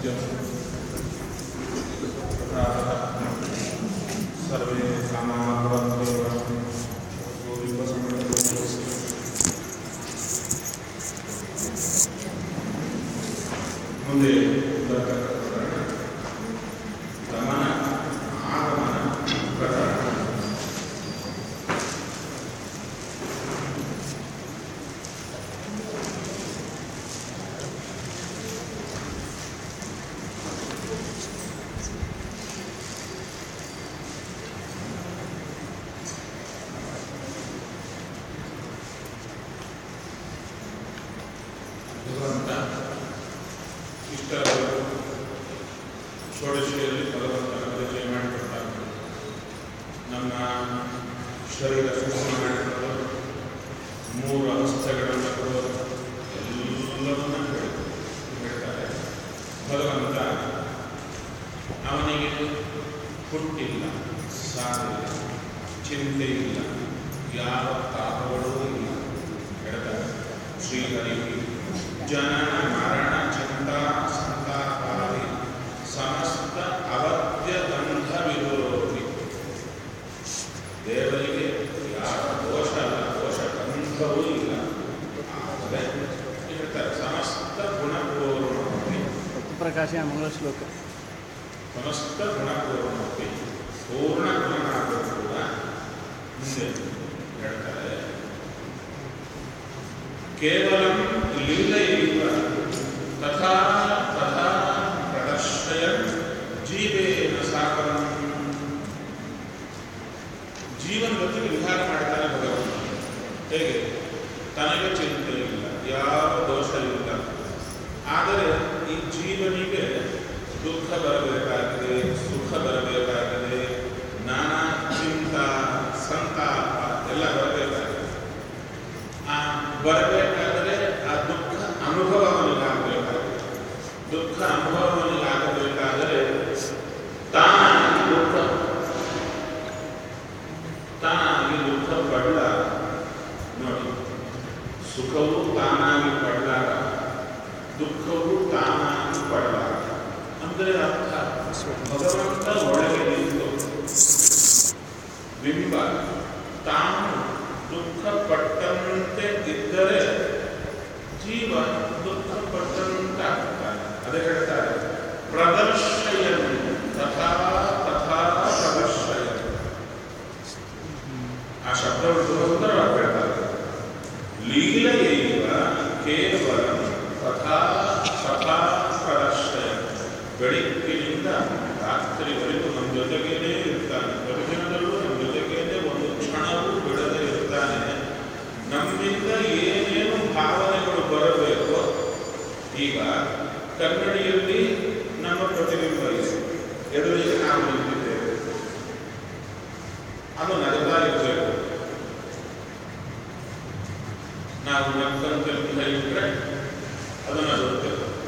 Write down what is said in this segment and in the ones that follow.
सत्यं प्रातः सर्वे कामाः भवन्त्येव ಮುಂದೆ ಬರತಕ್ಕಂಥ ಗಮನ ಆಗಮನ ಪ್ರಕರಣ ಭಗವಂತ ಇಷ್ಟರವರು ಷೋಡಶಿಯಲ್ಲಿ ಭಗವಂತನ ಪರಿಚಯ ಮಾಡಿಕೊಡ್ತಾರೆ ನಮ್ಮ ಶರೀರ ಸೂಕ್ಷ್ಮ ಮಾಡಿಕೊಳ್ಳೋದು ಮೂರು ಅವಸ್ಥೆಗಳನ್ನು ಕೊಡೋದು ಎಲ್ಲವನ್ನ ಹೇಳಿ ಹೇಳ್ತಾರೆ ಭಗವಂತ ಅವನಿಗೆ ಹುಟ್ಟಿಲ್ಲ ಸಾವಿಲ್ಲ ಚಿಂತೆ ಇಲ್ಲ ಯಾವ ತಾಪಗಳೂ ಇಲ್ಲ ಹೇಳ್ತಾರೆ ಶ್ರೀಹರಿ ಜನನ ಮರಣ ಚಿಂತ ಸಂತಾಪಾದಿ ಸಮಸ್ತ ಅವಧ್ಯ ಗಂಧ ವಿರೋಧಿ ದೇವರಿಗೆ ಯಾವ ದೋಷ ಇಲ್ಲ ದೋಷ ಗಂಧವೂ ಇಲ್ಲ ಆದರೆ ಹೇಳ್ತಾರೆ ಸಮಸ್ತ ಗುಣಪೂರ್ಣಮೂರ್ತಿ ಪ್ರಕಾಶ ಮಂಗಳ ಶ್ಲೋಕ ಸಮಸ್ತ ಗುಣಪೂರ್ಣಮೂರ್ತಿ ಪೂರ್ಣ ಗುಣನಾದರೂ ಕೂಡ ಮುಂದೆ ಹೇಳ್ತಾರೆ ಕೇವಲ ಲೀಲೆಯೈವ ತಥಾ ತಥಾ ಪ್ರದರ್ಶಯ ಜೀವೇನ ಸಾಕಂ ಜೀವನ ಜೊತೆಗೆ ವಿಹಾರ ಮಾಡ್ತಾನೆ ಭಗವಂತ ಹೇಗೆ ತನಗೆ ಚಿಂತೆ ಇಲ್ಲ ಯಾವ ದೋಷ ಇಲ್ಲ ಆದರೆ ಈ ಜೀವನಿಗೆ ದುಃಖ ಬರಬೇಕಾಗಿದೆ ಸುಖ ಬರಬೇಕಾಗಿದೆ ನಾನಾ ಚಿಂತ ಸಂತಾಪ ಎಲ್ಲ ಬರಬೇಕಾಗಿದೆ ಆ ಬರಬೇಕಾದರೆ ಆ ದುಃಖ ಅನುಭವ ಅವನಿಗಾಗಬೇಕಾಗಿದೆ ದುಃಖ ಅನುಭವ ಅವನಿಗಾಗಬೇಕಾದರೆ ತಾನಾಗಿ ದುಃಖ ತಾನಾಗಿ ದುಃಖ ಪಡಲ ನೋಡಿ ಸುಖವು ತಾನಾಗಿ ಪಡಲಾರ ದುಃಖವು ತಾನಾಗಿ ಪಡಲಾರ ಅಂದರೆ ಅರ್ಥ ಭಗವಂತ ಒಳಗೆ ನಿಂತು ಬಿಂಬ ತಾನು ದುಃಖ ಪಟ್ಟಂತೆ ಇದ್ದರೆ ಜೀವ ದುಃಖ ಪಟ್ಟಂತಾಗ್ತಾನೆ ಅದೇ ಹೇಳ್ತಾರೆ ಪ್ರದರ್ಶಯನ್ ತಥಾ ತಥಾ ಪ್ರದರ್ಶಯನ್ ಆ ಶಬ್ದಗಳು ತುಂಬ ಸುಂದರವಾಗಿ ಹೇಳ್ತಾರೆ ಲೀಲೆಯೈವ ಕೇವಲ ತಥಾ ತಥಾ ಪ್ರದರ್ಶಯ ಬೆಳಗ್ಗಿನಿಂದ ರಾತ್ರಿವರೆಗೂ ನಮ್ಮ ಜೊತೆಗೇನೆ ಇರ್ತಾನೆ ಪ್ರತಿದಿನದಲ್ಲೂ ನಮ್ಮ ಜೊತೆಗೇನೆ ಒಂದು ಕ್ಷಣವೂ ಬಿಡದೆ ಇರ್ತಾನೆ ನಮ್ಮಿಂದ ಏನೇನು ಭಾವನೆಗಳು ಬರಬೇಕು ಈಗ ಕನ್ನಡಿಯಲ್ಲಿ ನಮ್ಮ ಪ್ರತಿಬಿಂಬ ಇದೆ ಎದುರಿಗೆ ನಾವು ನಿಂತಿದ್ದೇವೆ ಅದು ನಗತಾ ಇರಬೇಕು ನಾವು ನಕ್ಕಂತೆ ಮುಖ ಇಟ್ಟರೆ ಅದು ನಗುತ್ತೆ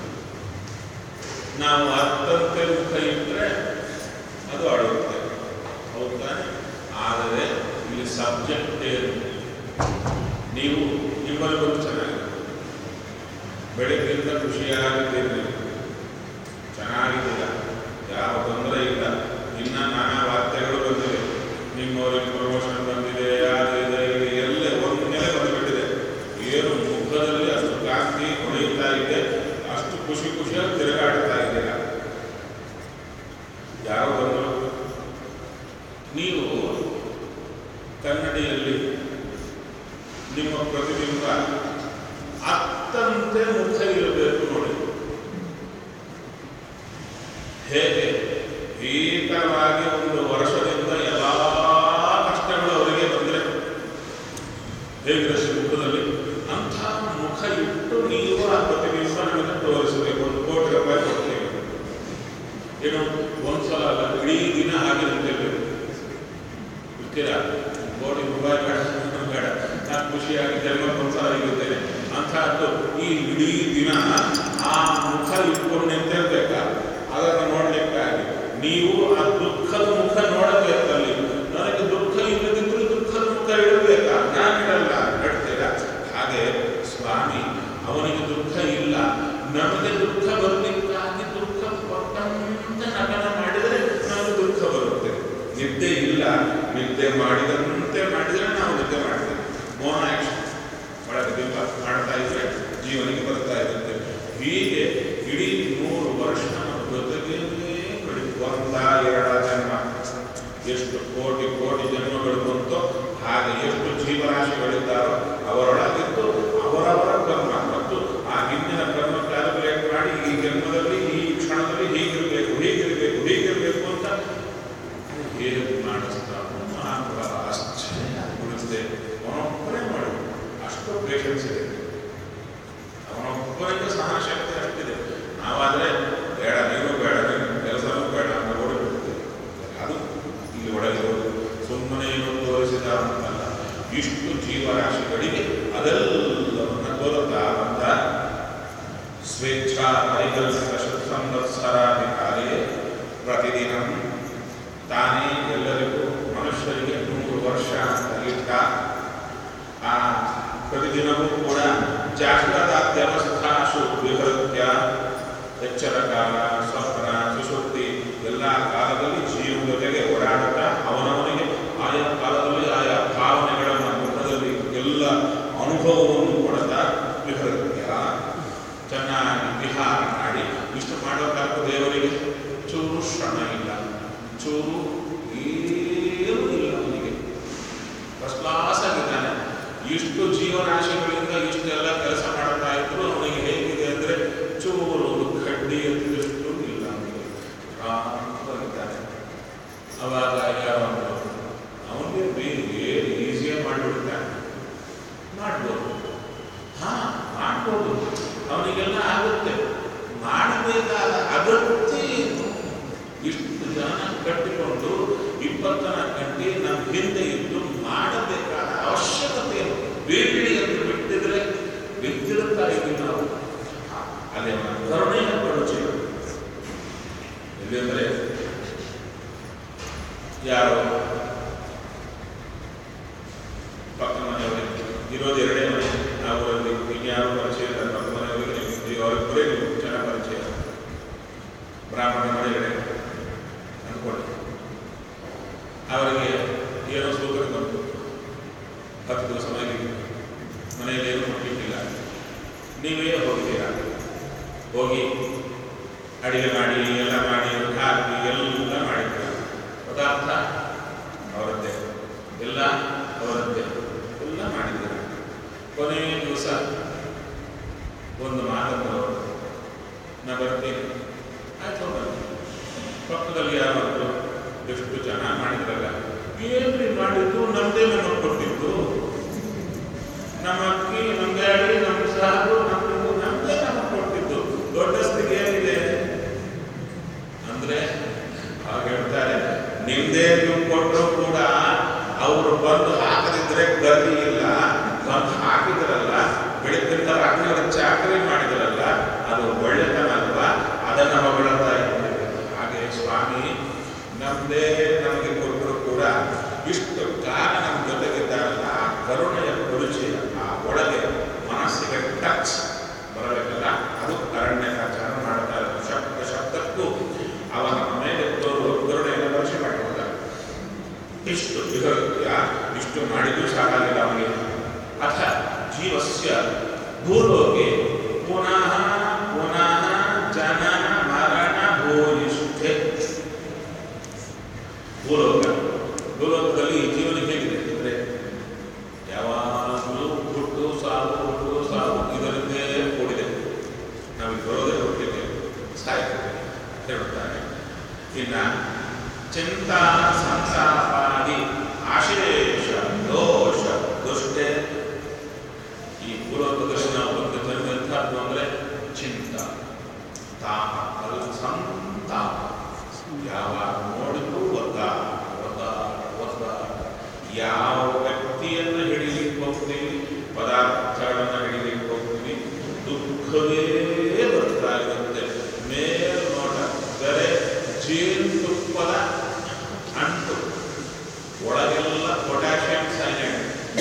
ನಾವು ಅತ್ತಂತೆ ಮುಖ ಇಟ್ಟರೆ ಅದು ಅಳುತ್ತೆ ಹೌದಾ ಆದರೆ ಇಲ್ಲಿ ಸಬ್ಜೆಕ್ಟ್ ಏನು ನೀವು ನಿಮ್ಮಲ್ಲಿಗೊಂದು ಚೆನ್ನಾಗಿದೆ ಬೆಳಗ್ಗಿಂದ ಖುಷಿಯಾಗಿದ್ದೀರಿ ನೀವು ಚೆನ್ನಾಗಿದ್ದೀರ ಯಾವ ತೊಂದರೆ ಇಲ್ಲ ಇನ್ನ ನಾನಾ ವಾರ್ತೆಗಳು ಬಂದಿವೆ ನಿಮ್ಮವರಿಗೆ ಪ್ರಮೋಷನ್ ಬಂದಿದೆ ಅದು ಇದೆ ಇದು ಎಲ್ಲ ಒಂದು ಮೇಲೆ ಬಂದುಬಿಟ್ಟಿದೆ ಏನು ಮುಖದಲ್ಲಿ ಅಷ್ಟು ಕಾಂತಿ ಹೊಳೆಯುತ್ತಾ ಇದೆ ಅಷ್ಟು ಖುಷಿ ಖುಷಿಯಾಗಿ ತಿರುಗಾಡ್ತಾ ಇದ್ದೀರ ಯಾವ ಬಂದರು ನೀವು ಕನ್ನಡಿಯಲ್ಲಿ ನಿಮ್ಮ ಪ್ರತಿಬಿಂಬ ಅತ್ತಂತೆ ಮುಖ ಇರಬೇಕು ನೋಡಿ ಹೇಗೆ ಭೀಕರವಾಗಿ ಒಂದು ವರ್ಷದಿಂದ ಎಲ್ಲ ಕಷ್ಟಗಳು ಅವರಿಗೆ ಬಂದರೆ ಹೇಗಿದೆ ಮುಖದಲ್ಲಿ ಅಂಥ ಮುಖ ಇಟ್ಟು ನೀವು ಆ ಪ್ರತಿಬಿಂಬ ನಮಗೆ ತೋರಿಸಬೇಕು ಒಂದು ಕೋಟಿ ರೂಪಾಯಿ ಕೊಡ್ತೀವಿ ಏನು ಒಂದ್ಸಲ ಅಲ್ಲ ಇಡೀ ದಿನ ಹಾಗೆ ನಿಂತಿರ್ಬೇಕು ಇರ್ತೀರಾ ಕೋಟಿ ರೂಪಾಯಿ ಬೇಡ ಬೇಡ ನಾನು ಖುಷಿಯಾಗಿ ಜನ್ಮಕ್ಕೆ ಒಂದ್ಸಲ ಇರುತ್ತೇನೆ ಅಂಥದ್ದು ಈ ಇಡೀ ದಿನ ಆ ಮುಖ ಇಟ್ಕೊಂಡು ನಿಂತಿರ್ಬೇಕಾ ಅದನ್ನು ನೋಡ್ಲಿಕ್ಕಾಗಿ ನೀವು ಆ ದುಃಖದ ಮುಖ ನೋಡಬೇಕಲ್ಲಿ ನನಗೆ ದುಃಖ ಇಲ್ಲದಿದ್ದರೂ ದುಃಖದ ಮುಖ ಇಡಬೇಕಾ ನಾನು ಇಡಲ್ಲ ಹೇಳ್ತೀರಾ ಹಾಗೆ ಸ್ವಾಮಿ ಅವನಿಗೆ ದುಃಖ ಇಲ್ಲ ನಮಗೆ ದುಃಖ ಬರಲಿಕ್ಕಾಗಿ ದುಃಖ ನಿದ್ದೆ ಇಲ್ಲ ನಿದ್ದೆ ಮಾಡಿದಂತೆ ಮಾಡಿದರೆ ನಾವು ನಿದ್ದೆ ಮಾಡ್ತೇವೆ ಮೋನ ಆಕ್ಷನ್ ಒಳಗೆ ಬಿಂಬ ಮಾಡ್ತಾ ಇದ್ರೆ ಜೀವನಿಗೆ ಬರ್ತಾ ಇರುತ್ತೆ ಹೀಗೆ ಇಡೀ ನೂರು ವರ್ಷ ನಮ್ಮ ಜೊತೆಗೇ ಕಳೆದು ಒಂದ ಎರಡ ಜನ್ಮ ಎಷ್ಟು ಕೋಟಿ ಕೋಟಿ ಜನ್ಮಗಳು ಬಂತೋ ಹಾಗೆ ಎಷ್ಟು ಜೀವರಾಶಿಗಳಿದ್ದಾರೋ ಅವರೊಳಗಿದ್ದು ಅವರವರ ಕರ್ಮ ಮತ್ತು ಆ ಹಿಂದಿನ ಕರ್ಮ ಕ್ಯಾಲ್ಕುಲೇಟ್ ಮಾಡಿ ಈ ಜನ್ಮದಲ್ಲಿ ಈ ಕ್ಷಣದಲ್ಲಿ ಹೀಗಿರಬೇಕು ಹೀಗಿರಬೇಕು ಹೀಗಿರಬೇಕು ಅಂತ ಹೇಗೆ ಮಾಡಿಸ್ತಾ ಮಹಾನುಭಾವ ಆಶ್ಚರ್ಯ ಬಿಡುತ್ತೆ ಅವನೊಬ್ಬನೇ ಮಾಡು ಅಷ್ಟು ಪೇಷನ್ಸ್ ಇದೆ ಅವನೊಬ್ಬನಿಗೆ ಸಹನ ಶಕ್ತಿ ಅಷ್ಟಿದೆ ನಾವಾದರೆ ಬೇಡ ನೀನು ಬೇಡ ನೀನು ಕೆಲಸನೂ ಬೇಡ ಅಂತ ಓಡಿಬಿಡ್ತೇವೆ ಅದು ಇಲ್ಲಿ ಒಳಗಿರೋದು ಸುಮ್ಮನೆ ಏನು ತೋರಿಸಿದ ಅಂತಲ್ಲ ಇಷ್ಟು ಜೀವರಾಶಿಗಳಿಗೆ ಅದೆಲ್ಲವನ್ನ ತೋರುತ್ತಾ ಬಂದ ಸ್ವೇಚ್ಛಾ ವೈಕಲ್ಪಿಕ ಸಂವತ್ಸರಾಧಿಕಾರಿ ಪ್ರತಿದಿನ ತಾನೇ ಎಲ್ಲರಿಗೂ ಮನುಷ್ಯರಿಗೆ ನೂರು ವರ್ಷ ಅಂತ ಇಟ್ಟ ಆ ಪ್ರತಿದಿನವೂ ಕೂಡ ಜಾಗೃತಾದ್ಯವಸ್ಥಾಸು ವಿಹೃತ್ಯ ಎಚ್ಚರ ಕಾಲ ಸ್ವಪ್ನ ಸುಶುಕ್ತಿ ಎಲ್ಲ ಕಾಲದಲ್ಲಿ ಜೀವ ಜೊತೆಗೆ ಓಡಾಡುತ್ತಾ ಅವನವನಿಗೆ ಆಯಾ ಕಾಲದಲ್ಲಿ ಆಯಾ ಭಾವನೆಗಳನ್ನು ಮುಖದಲ್ಲಿ ಎಲ್ಲ ಅನುಭವವನ್ನು ಕೊಡುತ್ತಾ ವಿಹೃತ್ಯ ಚೆನ್ನಾಗಿ ವಿಹಾರ ಮಾಡಿ ಇಷ್ಟು ಮಾಡೋಕ್ಕಾಗ ದೇವರಿಗೆ ಚೂರು ಶ್ರಮ ಇಲ್ಲ ಚೂರು ಏನೂ ಇಲ್ಲ ಅವನಿಗೆ ಫಸ್ಟ್ ಕ್ಲಾಸ್ ಆಗಿದ್ದಾನೆ ಇಷ್ಟು ಜೀವರಾಶಿಗಳಿಂದ ಇಷ್ಟೆಲ್ಲ ಕೆಲಸ ಮಾಡ್ತಾ ಇದ್ರು ಅವನಿಗೆ ಹೇಗಿದೆ ಅಂದರೆ ಚೂರು ಒಂದು ಕಡ್ಡಿ ಎತ್ತಿದಷ್ಟು ಇಲ್ಲ ಅವನಿಗೆ ಆರಾಮಾಗಿದ್ದಾನೆ ಅವಾಗ ಯಾರು ಅವನಿಗೆ ಏನು ಈಸಿಯಾಗಿ ಮಾಡಿಬಿಡ್ತಾನೆ ಮಾಡ್ಬೋದು ಹಾ ಮಾಡ್ಬೋದು ಅವನಿಗೆಲ್ಲ ಆಗುತ್ತೆ ಮಾಡಬೇಕಾದ ಅಗತ್ಯ ಏನು ಇಷ್ಟು ಜನ ಕಟ್ಟಿಕೊಂಡು ಇಪ್ಪತ್ತನ ಗಂಟೆ ನಮ್ಮ ಹಿಂದೆ ಇದ್ದು ಮಾಡಬೇಕಾದ ಅವಶ್ಯಕತೆ ಏನು ಬೇಬಿಡಿ ಅಂತ ಬಿಟ್ಟಿದ್ರೆ ಬಿದ್ದಿರುತ್ತಾ ಇದ್ದೀವಿ ನಾವು ಅದೇ ಕರುಣೆಯ ಪರಿಚಯ ಎಲ್ಲಿಂದರೆ ಯಾರೋ ಪಕ್ಕ ಮನೆಯವರಿಗೆ ಇರೋದು ಎರಡೇ ಮನೆ ಆ ಊರಲ್ಲಿ ಇನ್ಯಾರು ಪರಿಚಯ ಇಲ್ಲ ಪಕ್ಕ ಮನೆಯವರಿಗೆ ನಿಮಗೆ ಅವರಿಬ್ಬರೇ ನಿಮಗೆ ಚೆನ್ನಾಗಿ ಪರಿಚಯ ಬ್ರಾಹ್ಮಣ ಮನೆಗಳೇ ಅಂದ್ಕೊಳ್ಳಿ ಅವರಿಗೆ ಏನೋ ಸೂತ್ರ ಬಂತು ಹತ್ತು ದಿವಸ ಮನೆಗೆ ಮನೆಯಲ್ಲಿ ಏನು ಕೊಟ್ಟಿಲ್ಲ ನೀವೇ ಹೋಗಿದ್ದೀರಾ ಹೋಗಿ ಅಡಿಗೆ ಮಾಡಿ ಎಲ್ಲ ಮಾಡಿ ಹಾಕಿ ಎಲ್ಲ ಮಾಡಿದ್ದೀರ ಪದಾರ್ಥ ಅವರದ್ದೇ ಎಲ್ಲ ಅವರದ್ದೇ ಎಲ್ಲ ಮಾಡಿದ್ದೀರ ಕೊನೆಯ ದಿವಸ ಒಂದು ಮಾತನ್ನು ಅವರು ನಾ ಬರ್ತೀನಿ ಆಯ್ತು ಬನ್ನಿ ಪಕ್ಕದಲ್ಲಿ ಯಾರು ಎಷ್ಟು ಚೆನ್ನಾಗಿ ಮಾಡಿದ್ರಲ್ಲ ಏನ್ರಿ ಮಾಡಿದ್ದು ನಮ್ದೇ ನಮಗೆ ಕೊಟ್ಟಿದ್ದು ನಮ್ಮ ಅಕ್ಕಿ ನಮ್ಮ ಗಾಡಿ ನಮ್ಮ ಸಾರು ನಮ್ದು ನಮ್ದೇ ನಮಗೆ ಕೊಟ್ಟಿದ್ದು ದೊಡ್ಡಸ್ತಿಗೆ ಏನಿದೆ ಅಂದ್ರೆ ಹಾಗೆ ಹೇಳ್ತಾರೆ ನಿಮ್ದೇ ನೀವು ಕೊಟ್ಟರು ಕೂಡ ಅವರು ಬಂದು ಹಾಕದಿದ್ರೆ ಗತಿ ಇಲ್ಲ ಬಂದು ಹಾಕಿದ್ರಲ್ಲ ಬೆಳಗ್ಗಿಂದ ರಾತ್ರಿ ಚಾಕರಿ ಮಾಡಿದ್ರಲ್ಲ ಅದು ಒಳ್ಳೆತನ ಅಲ್ವಾ ಅದನ್ನು ಹೊಗಳ್ತಾ ಇದ್ದೇವೆ ಹಾಗೆ ಸ್ವಾಮಿ ನಮ್ಮದೇ ನಮಗೆ ಕೊಟ್ಟರು ಕೂಡ ಇಷ್ಟು ಕಾಲ ನಮ್ಮ ಜೊತೆಗಿದ್ದಾರಲ್ಲ ಆ ಕರುಣೆಯ ಪರಿಚಯ ಆ ಒಳಗೆ ಮನಸ್ಸಿಗೆ ಟಚ್ ಬರಬೇಕಲ್ಲ ಅದು ಅರಣ್ಯಕಾಚಾರ ಮಾಡ್ತಾರೆ ಶಬ್ದ ಶಬ್ದಕ್ಕೂ ಅವನ ಮೇಲೆ ತೋರುವ ಕರುಣೆಯನ್ನು ಪರಿಚಯ ಮಾಡಿಕೊಡ್ತಾರೆ ಇಷ್ಟು ವಿಹೃತ್ಯ ಇಷ್ಟು ಮಾಡಿದ್ದು ಸಾಕಾಗಿಲ್ಲ ಅವನಿಗೆ ಅಥ ಜೀವಸ್ಯ ಭೂಲೋಕೆ ಪುನಃ ಪುನಃ ಜನನ ಮರಣ ಭೂಯಿಷ್ಠೆ ಭೂಲೋಕ ಭೂಲೋಕದಲ್ಲಿ ಜೀವನ ಹೇಗಿದೆ ಅಂದರೆ ಯಾವಾಗಲೂ ಹುಟ್ಟು ಸಾವು ಹುಟ್ಟು ಸಾವು ಇದರಿಂದೇ ಕೂಡಿದೆ ನಾವು ಬರೋದೇ ಹುಟ್ಟಿದ್ದೇವೆ ಸಾಯ್ತೇವೆ ಹೇಳುತ್ತಾರೆ ಇನ್ನ ಚಿಂತಾ ಸಂತಾಪಾದಿ ಆಶೇಷ ದೋಷ ದುಷ್ಟೆ ಈ ಭೂಲೋಕದಲ್ಲಿ ನಾವು ಒಂದು ಜನ್ಮೆಂಥದ್ದು ಅಂದರೆ ಚಿಂತ ತಾಪ ಅದು ಸಂತಾಪ ಯಾವಾಗ ನೋಡಿದ್ರು ಒದ್ದಾಟ ಒದ್ದಾಟ ಒದ್ದಾಟ ಯಾವ ವ್ಯಕ್ತಿಯನ್ನು ಹಿಡಿಲಿಕ್ಕೆ ಹೋಗ್ತೀವಿ ಪದಾರ್ಥಗಳನ್ನು ಹಿಡಿಲಿಕ್ಕೆ ಹೋಗ್ತೀವಿ ದುಃಖವೇ ಬರ್ತಾ ಇರುತ್ತೆ ಮೇಲ್ನೋಟ ಬರೆ ಜೇನುತುಪ್ಪದ ಅಂಟು ಒಳಗೆಲ್ಲ ಪೊಟ್ಯಾಷಿಯಂ ಸೈನೈಡ್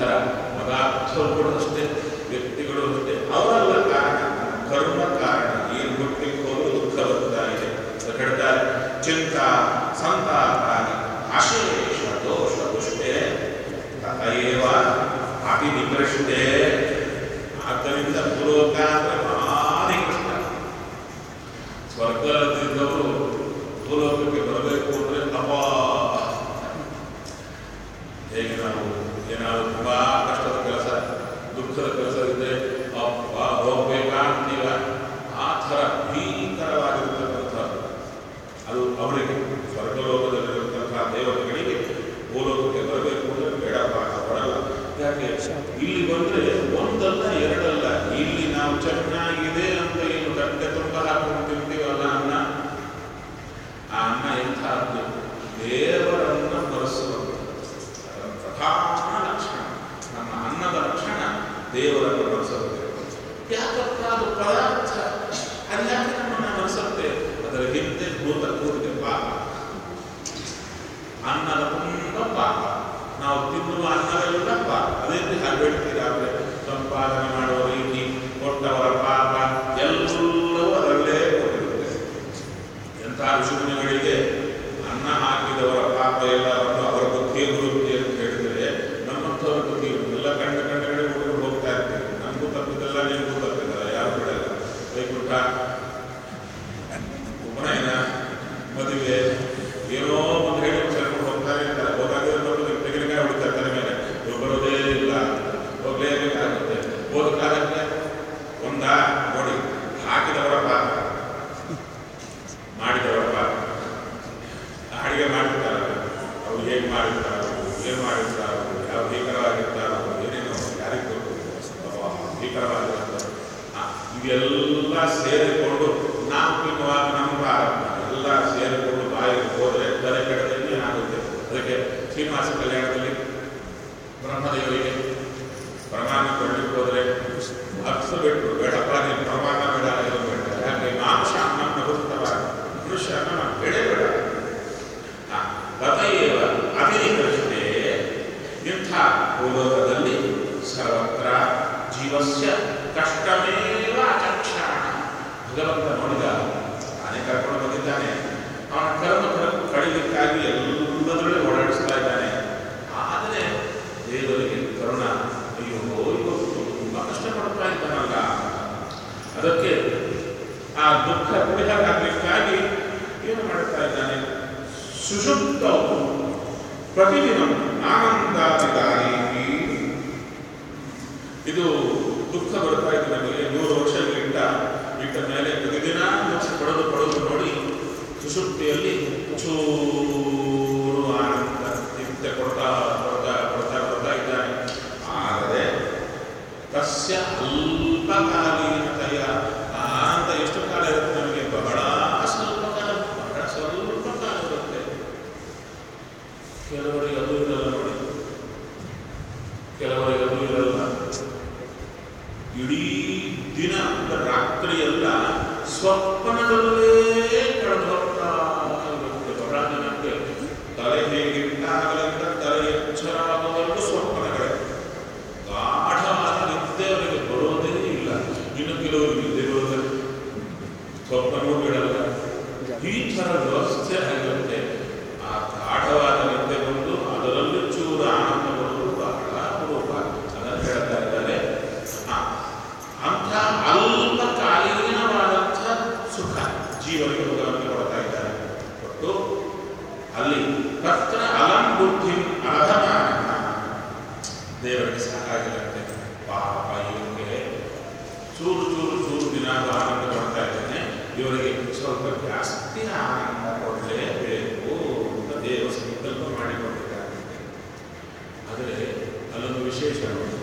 ಥರ ಪದಾರ್ಥಗಳು ಕೂಡ ಅಷ್ಟೇ ವ್ಯಕ್ತಿಗಳು ಅಷ್ಟೇ ಅವರಲ್ಲ ಕಾರಣ ಕರ್ಮ ಕಾರಣ ಏನು ಹುಟ್ಟಲಿಕ್ಕೆ ಹೋದ್ರು ದುಃಖ ಬರ್ತಾ ಇದೆ ಅಂತ ಹೇಳ್ತಾರೆ ಚಿಂತ ಸಂತಾಪಾನಿ ಅಶೇಷ ದೋಷ ದುಷ್ಟೇ ತಥೈವ ಅತಿ ನಿಕೃಷ್ಟೇ ಆದ್ದರಿಂದ ಪೂರ್ವಕ ಅಂದ್ರೆ ಭಾರಿ ಕಷ್ಟ ಸ್ವರ್ಗದಲ್ಲಿದ್ದವರು ಭೂಲೋಕಕ್ಕೆ ಬರಬೇಕು ಅಂದ್ರೆ ಅಪ್ಪ ಹೇಗೆ ನಾವು ಏನಾದ್ರು ತುಂಬಾ ಕಷ್ಟದ ಕೆಲಸ ದುಃಖದ ಕೆಲಸ ಇದ್ರೆ ಅಪ್ಪ ಹೋಗ್ಬೇಕಾ ಅಂತೀವ ಆ ಥರ ಭೀಕರವಾಗಿರ್ತಕ್ಕಂಥ ಅದು ಅವರಿಗೆ ಸ್ವರ್ಗಲೋಕದಲ್ಲಿರತಕ್ಕಂಥ ದೇವತೆಗಳಿಗೆ ಭೂಲೋಕಕ್ಕೆ ಬರಬೇಕು ಅಂದ್ರೆ ಬೇಡಪ್ಪ ನಾವು ಬರಲ್ಲ ಯಾಕೆ ಇಲ್ಲಿ ಬಂದ್ರೆ ಒಂದಲ್ಲ ಎರಡಲ್ಲ ಇಲ್ಲಿ ನಾವು ಚೆನ್ನಾಗಿದೆ ಅಂತ ಏನು ಗಂಟೆ ತುಂಬ ಹಾಕೊಂಡು ತಿಂತೀವಲ್ಲ ಅನ್ನ ಆ ಅನ್ನ ಎಂಥದ್ದು ದೇವರನ್ನ ಬರೆಸುವಂಥದ್ದು ಅದರ ಪ್ರಧಾನ ಲಕ್ಷಣ ನಮ್ಮ ಅನ್ನದ ಲಕ್ಷಣ ದೇವರನ್ನು ಬರೆಸುತ್ತೆ ಯಾಕಪ್ಪ ಅದು ಪದಾರ್ಥ ಅದು ಯಾಕೆ ನಮ್ಮನ್ನ ಬರೆಸುತ್ತೆ ಅದರ ಹಿಂದೆ ಭೂತ ಕೂಡಿದೆ ಪಾಪ ಅನ್ನದ ತುಂಬ ಪಾಪ ನಾವು ತಿನ್ನುವ ಅನ್ನವೆಲ್ಲ ಪಾಪ ಅದೇ ಹಾಗೆಳ್ತೀರಾದ್ರೆ ಸಂಪಾದನೆ ಮಾಡುವ ರೀತಿ ಕೊಟ್ಟವರ ಪಾಪ ಎಲ್ಲವೂ ಅದರಲ್ಲೇ ಕೊಟ್ಟಿರುತ್ತೆ ಎಂಥ ಋಷಿಮುನಿಗಳಿಗೆ ಅನ್ನ ಹಾಕಿದವರ ಪಾಪ ಎಲ್ಲವನ್ನು ಅವರ ಬುದ್ಧಿಯ ಬರುತ್ತೆ ಅಂತ ಹೇಳಿದರೆ ನಮ್ಮಂಥವ್ರ ಬುದ್ಧಿ ಎಲ್ಲ ಕಂಡ ಕಂಡ ಕಡೆ ಹುಡುಗರು ಹೋಗ್ತಾ ಇರ್ತೀವಿ ನಮಗೂ ತಪ್ಪಿದ್ದಲ್ಲ ನಿಮಗೂ ತಪ್ಪಿದ್ದಲ್ಲ ಯಾರು ಬಿಡಲ್ಲ ವೈಕುಂಠ ಉಪನಯನ ಮದುವೆ ಏನೋ ಒಂದು ಹೇಳಿ ಸೇರ್ಕೊಂಡು ಹೋಗ್ತಾರೆ ಇರ್ತಾರೆ ಹೋದಾಗ ಬರೋದು ತೆಂಗಿನಕಾಯಿ ಹೊಡಿತಾರೆ ತಲೆ ಮೇಲೆ ಇವ್ರು ಬರೋದೇ ಇಲ್ಲ ಹೋಗ್ಲೇಬೇಕಾಗುತ್ತೆ ಹೋದ ಕಾಲಕ್ಕೆ ಒಂದ ನೋಡಿ ಹಾಕಿದವರ ಪಾಪ ಮಾಡಿದವರ ಪಾಪ ಅಡಿಗೆ ಮಾಡಿರ್ತಾರಲ್ಲ ಅವ್ರು ಹೇಗೆ ಮಾಡಿರ್ತಾರೋ ಏನು ಮಾಡಿರ್ತಾರೋ ಯಾವ ಭೀಕರವಾಗಿರ್ತಾರೋ ಏನೇನೋ ಯಾರಿಗೆ ಗೊತ್ತು ಅಬ್ಬಾ, ಭೀಕರವಾಗಿರ್ತಾರೆ ಆ, ಇವೆಲ್ಲ ಸೇರಿಕೊಂಡು ನಾವು ತಿನ್ನುವಾಗ ನಮ್ಮ ಪ್ರಾರಂಭ ಎಲ್ಲ ಸೇರಿಕೊಂಡು ಬಾಯಿಗೆ ಹೋದರೆ ತಲೆ ಕೆಡದಲ್ಲಿ ಆಗುತ್ತೆ ಅದಕ್ಕೆ ಶ್ರೀನಿವಾಸ ಕಲ್ಯಾಣದಲ್ಲಿ ಬ್ರಹ್ಮದೇವರಿಗೆ ಪ್ರಮಾಣ ಕೊಡ್ಲಿಕ್ಕೆ ಹೋದ್ರೆ ಹತ್ತು ಬಿಟ್ಟು ಬೇಡಪ್ಪ ನೀನು ಪ್ರಮಾಣ ಬೇಡ ಏನು ಬೇಡ ಯಾಕೆ ಮಾಂಸ ನಮ್ಮ ಗುರುತವ ಮನುಷ್ಯ ನಮ್ಮ ಬೆಳೆ ಬೇಡ ಆ, ತಥೈವ ಅತಿನಿಕೃಷ್ಟೇ ಇಂಥ ಭೂಲೋಕದಲ್ಲಿ ಸರ್ವತ್ರ ಜೀವಸ್ಯ ಕಷ್ಟಮೇವ ಅಚಕ್ಷಣ ಭಗವಂತ ನೋಡಿದ ತಾನೇ ಕರ್ಕೊಂಡು ಬಂದಿದ್ದಾನೆ ಅವನ ಕರ್ಮ ಕರ್ಮ ಕಡಿಲಿಕ್ಕಾಗಿ ಎಲ್ಲದರಲ್ಲೇ ಓಡಾಡಿಸ್ತಾ ಇದ್ದಾನೆ ಆದರೆ ದೇವರಿಗೆ ಕರುಣ ಅಯ್ಯೋ ಇವತ್ತು ತುಂಬ ಕಷ್ಟಪಡ್ತಾ ಇದ್ದಾನಲ್ಲ ಅದಕ್ಕೆ ಆ ದುಃಖ ಪರಿಹಾರ ಆಗಲಿಕ್ಕಾಗಿ ಏನು ಮಾಡ್ತಾ ಇದ್ದಾನೆ ಸುಷುಪ್ತ ಪ್ರತಿದಿನ ಆನಂದಾಧಿಕಾರಿ ಇದು ದುಃಖ ಬರ್ತಾ ಇದೆ ನಮಗೆ ನೂರು ವರ್ಷಗಳಿಂದ ಇಟ್ಟ ಮೇಲೆ ಪ್ರತಿದಿನ ದುಃಖ ಪಡೆದು ಪಡೆದು ನೋಡಿ ಸುಷುಪ್ತಿಯಲ್ಲಿ ಚೂರು ಆನಂದ ನಿತ್ಯ ಕೊಡ್ತಾ ಕೊಡ್ತಾ ಕೊಡ್ತಾ ಕೊಡ್ತಾ ಇದ್ದಾನೆ ಆದರೆ ತಸ್ಯ ಅಲ್ಪಕಾಲೀನತೆಯ ಆ ಆನಂದ ಎಷ್ಟು ಕಾಲ ಇರುತ್ತೆ ನಮಗೆ ಬಹಳ ಸ್ವಲ್ಪ ಕಾಲ ಬಹಳ ಸ್ವಲ್ಪ ಕಾಲ ಇರುತ್ತೆ ಕೆಲವರಿಗೆ ಅದು ಇರಲ್ಲ ನೋಡಿ ಕೆಲವರಿಗೆ ಅದು ಇರಲ್ಲ ಇಡೀ ದಿನ ಅಂದ್ರೆ ರಾತ್ರಿ ಎಲ್ಲ ಸ್ವಪ್ನದಲ್ಲೇ ಕಳೆದು ಹೋಗ್ತಾ ಇರುತ್ತೆ ಬಹಳ ಜನಕ್ಕೆ ತಲೆ ಹೇಗಿಟ್ಟಾಗಲಿಂದ ತಲೆ ಎಚ್ಚರವಾಗುವವರೆಗೂ ಸ್ವಪ್ನಗಳೇ ಗಾಢವಾದ ನಿದ್ದೆ ಅವರಿಗೆ ಬರೋದೇ ಇಲ್ಲ ಇನ್ನು ಕೆಲವರು ನಿದ್ದೆ ಬರೋದಿಲ್ಲ ಸ್ವಪ್ನವೂ ಬಿಡಲ್ಲ ಈ ಥರ ವ್ಯವಸ್ಥೆ ಆಗಿರುತ್ತೆ ಆ ಗಾಢವಾದ ನಿದ್ದೆ ಬಂದು ಅದರಲ್ಲಿ ಚೂರ ಆನಂದ ಬರೋದು ಬಹಳ ಅಪರೂಪ ಅದನ್ನು ಹೇಳ್ತಾ ಇದ್ದಾರೆ ಆ, ಅಂಥ ಅಲ್ಪಕಾಲೀನವಾದಂಥ ಸುಖ ಜೀವನಿಗೆ ಭಗವಂತ ಕೊಡ್ತಾ ಇದ್ದಾರೆ ಕೊಟ್ಟು ಅಲ್ಲಿ ತತ್ರ ಅಲಂ ಬುದ್ಧಿ ಅಲಧಮಾನ ದೇವರಿಗೆ ಸಾಕಾಗಿರುತ್ತೆ ಪಾಪ ಇವರಿಗೆ ಚೂರು ಚೂರು ಚೂರು ದಿನ ಆನಂದ ಕೊಡ್ತಾ ಇದ್ದಾನೆ ಇವರಿಗೆ ಸ್ವಲ್ಪ ಜಾಸ್ತಿ ಆನಂದ ಕೊಡಲೇಬೇಕು ಅಂತ ದೇವ ಸಂಕಲ್ಪ ಮಾಡಿಕೊಂಡಿದ್ದಾರೆ ಆದರೆ ಅಲ್ಲೊಂದು ವಿಶೇಷ ನೋಡಿ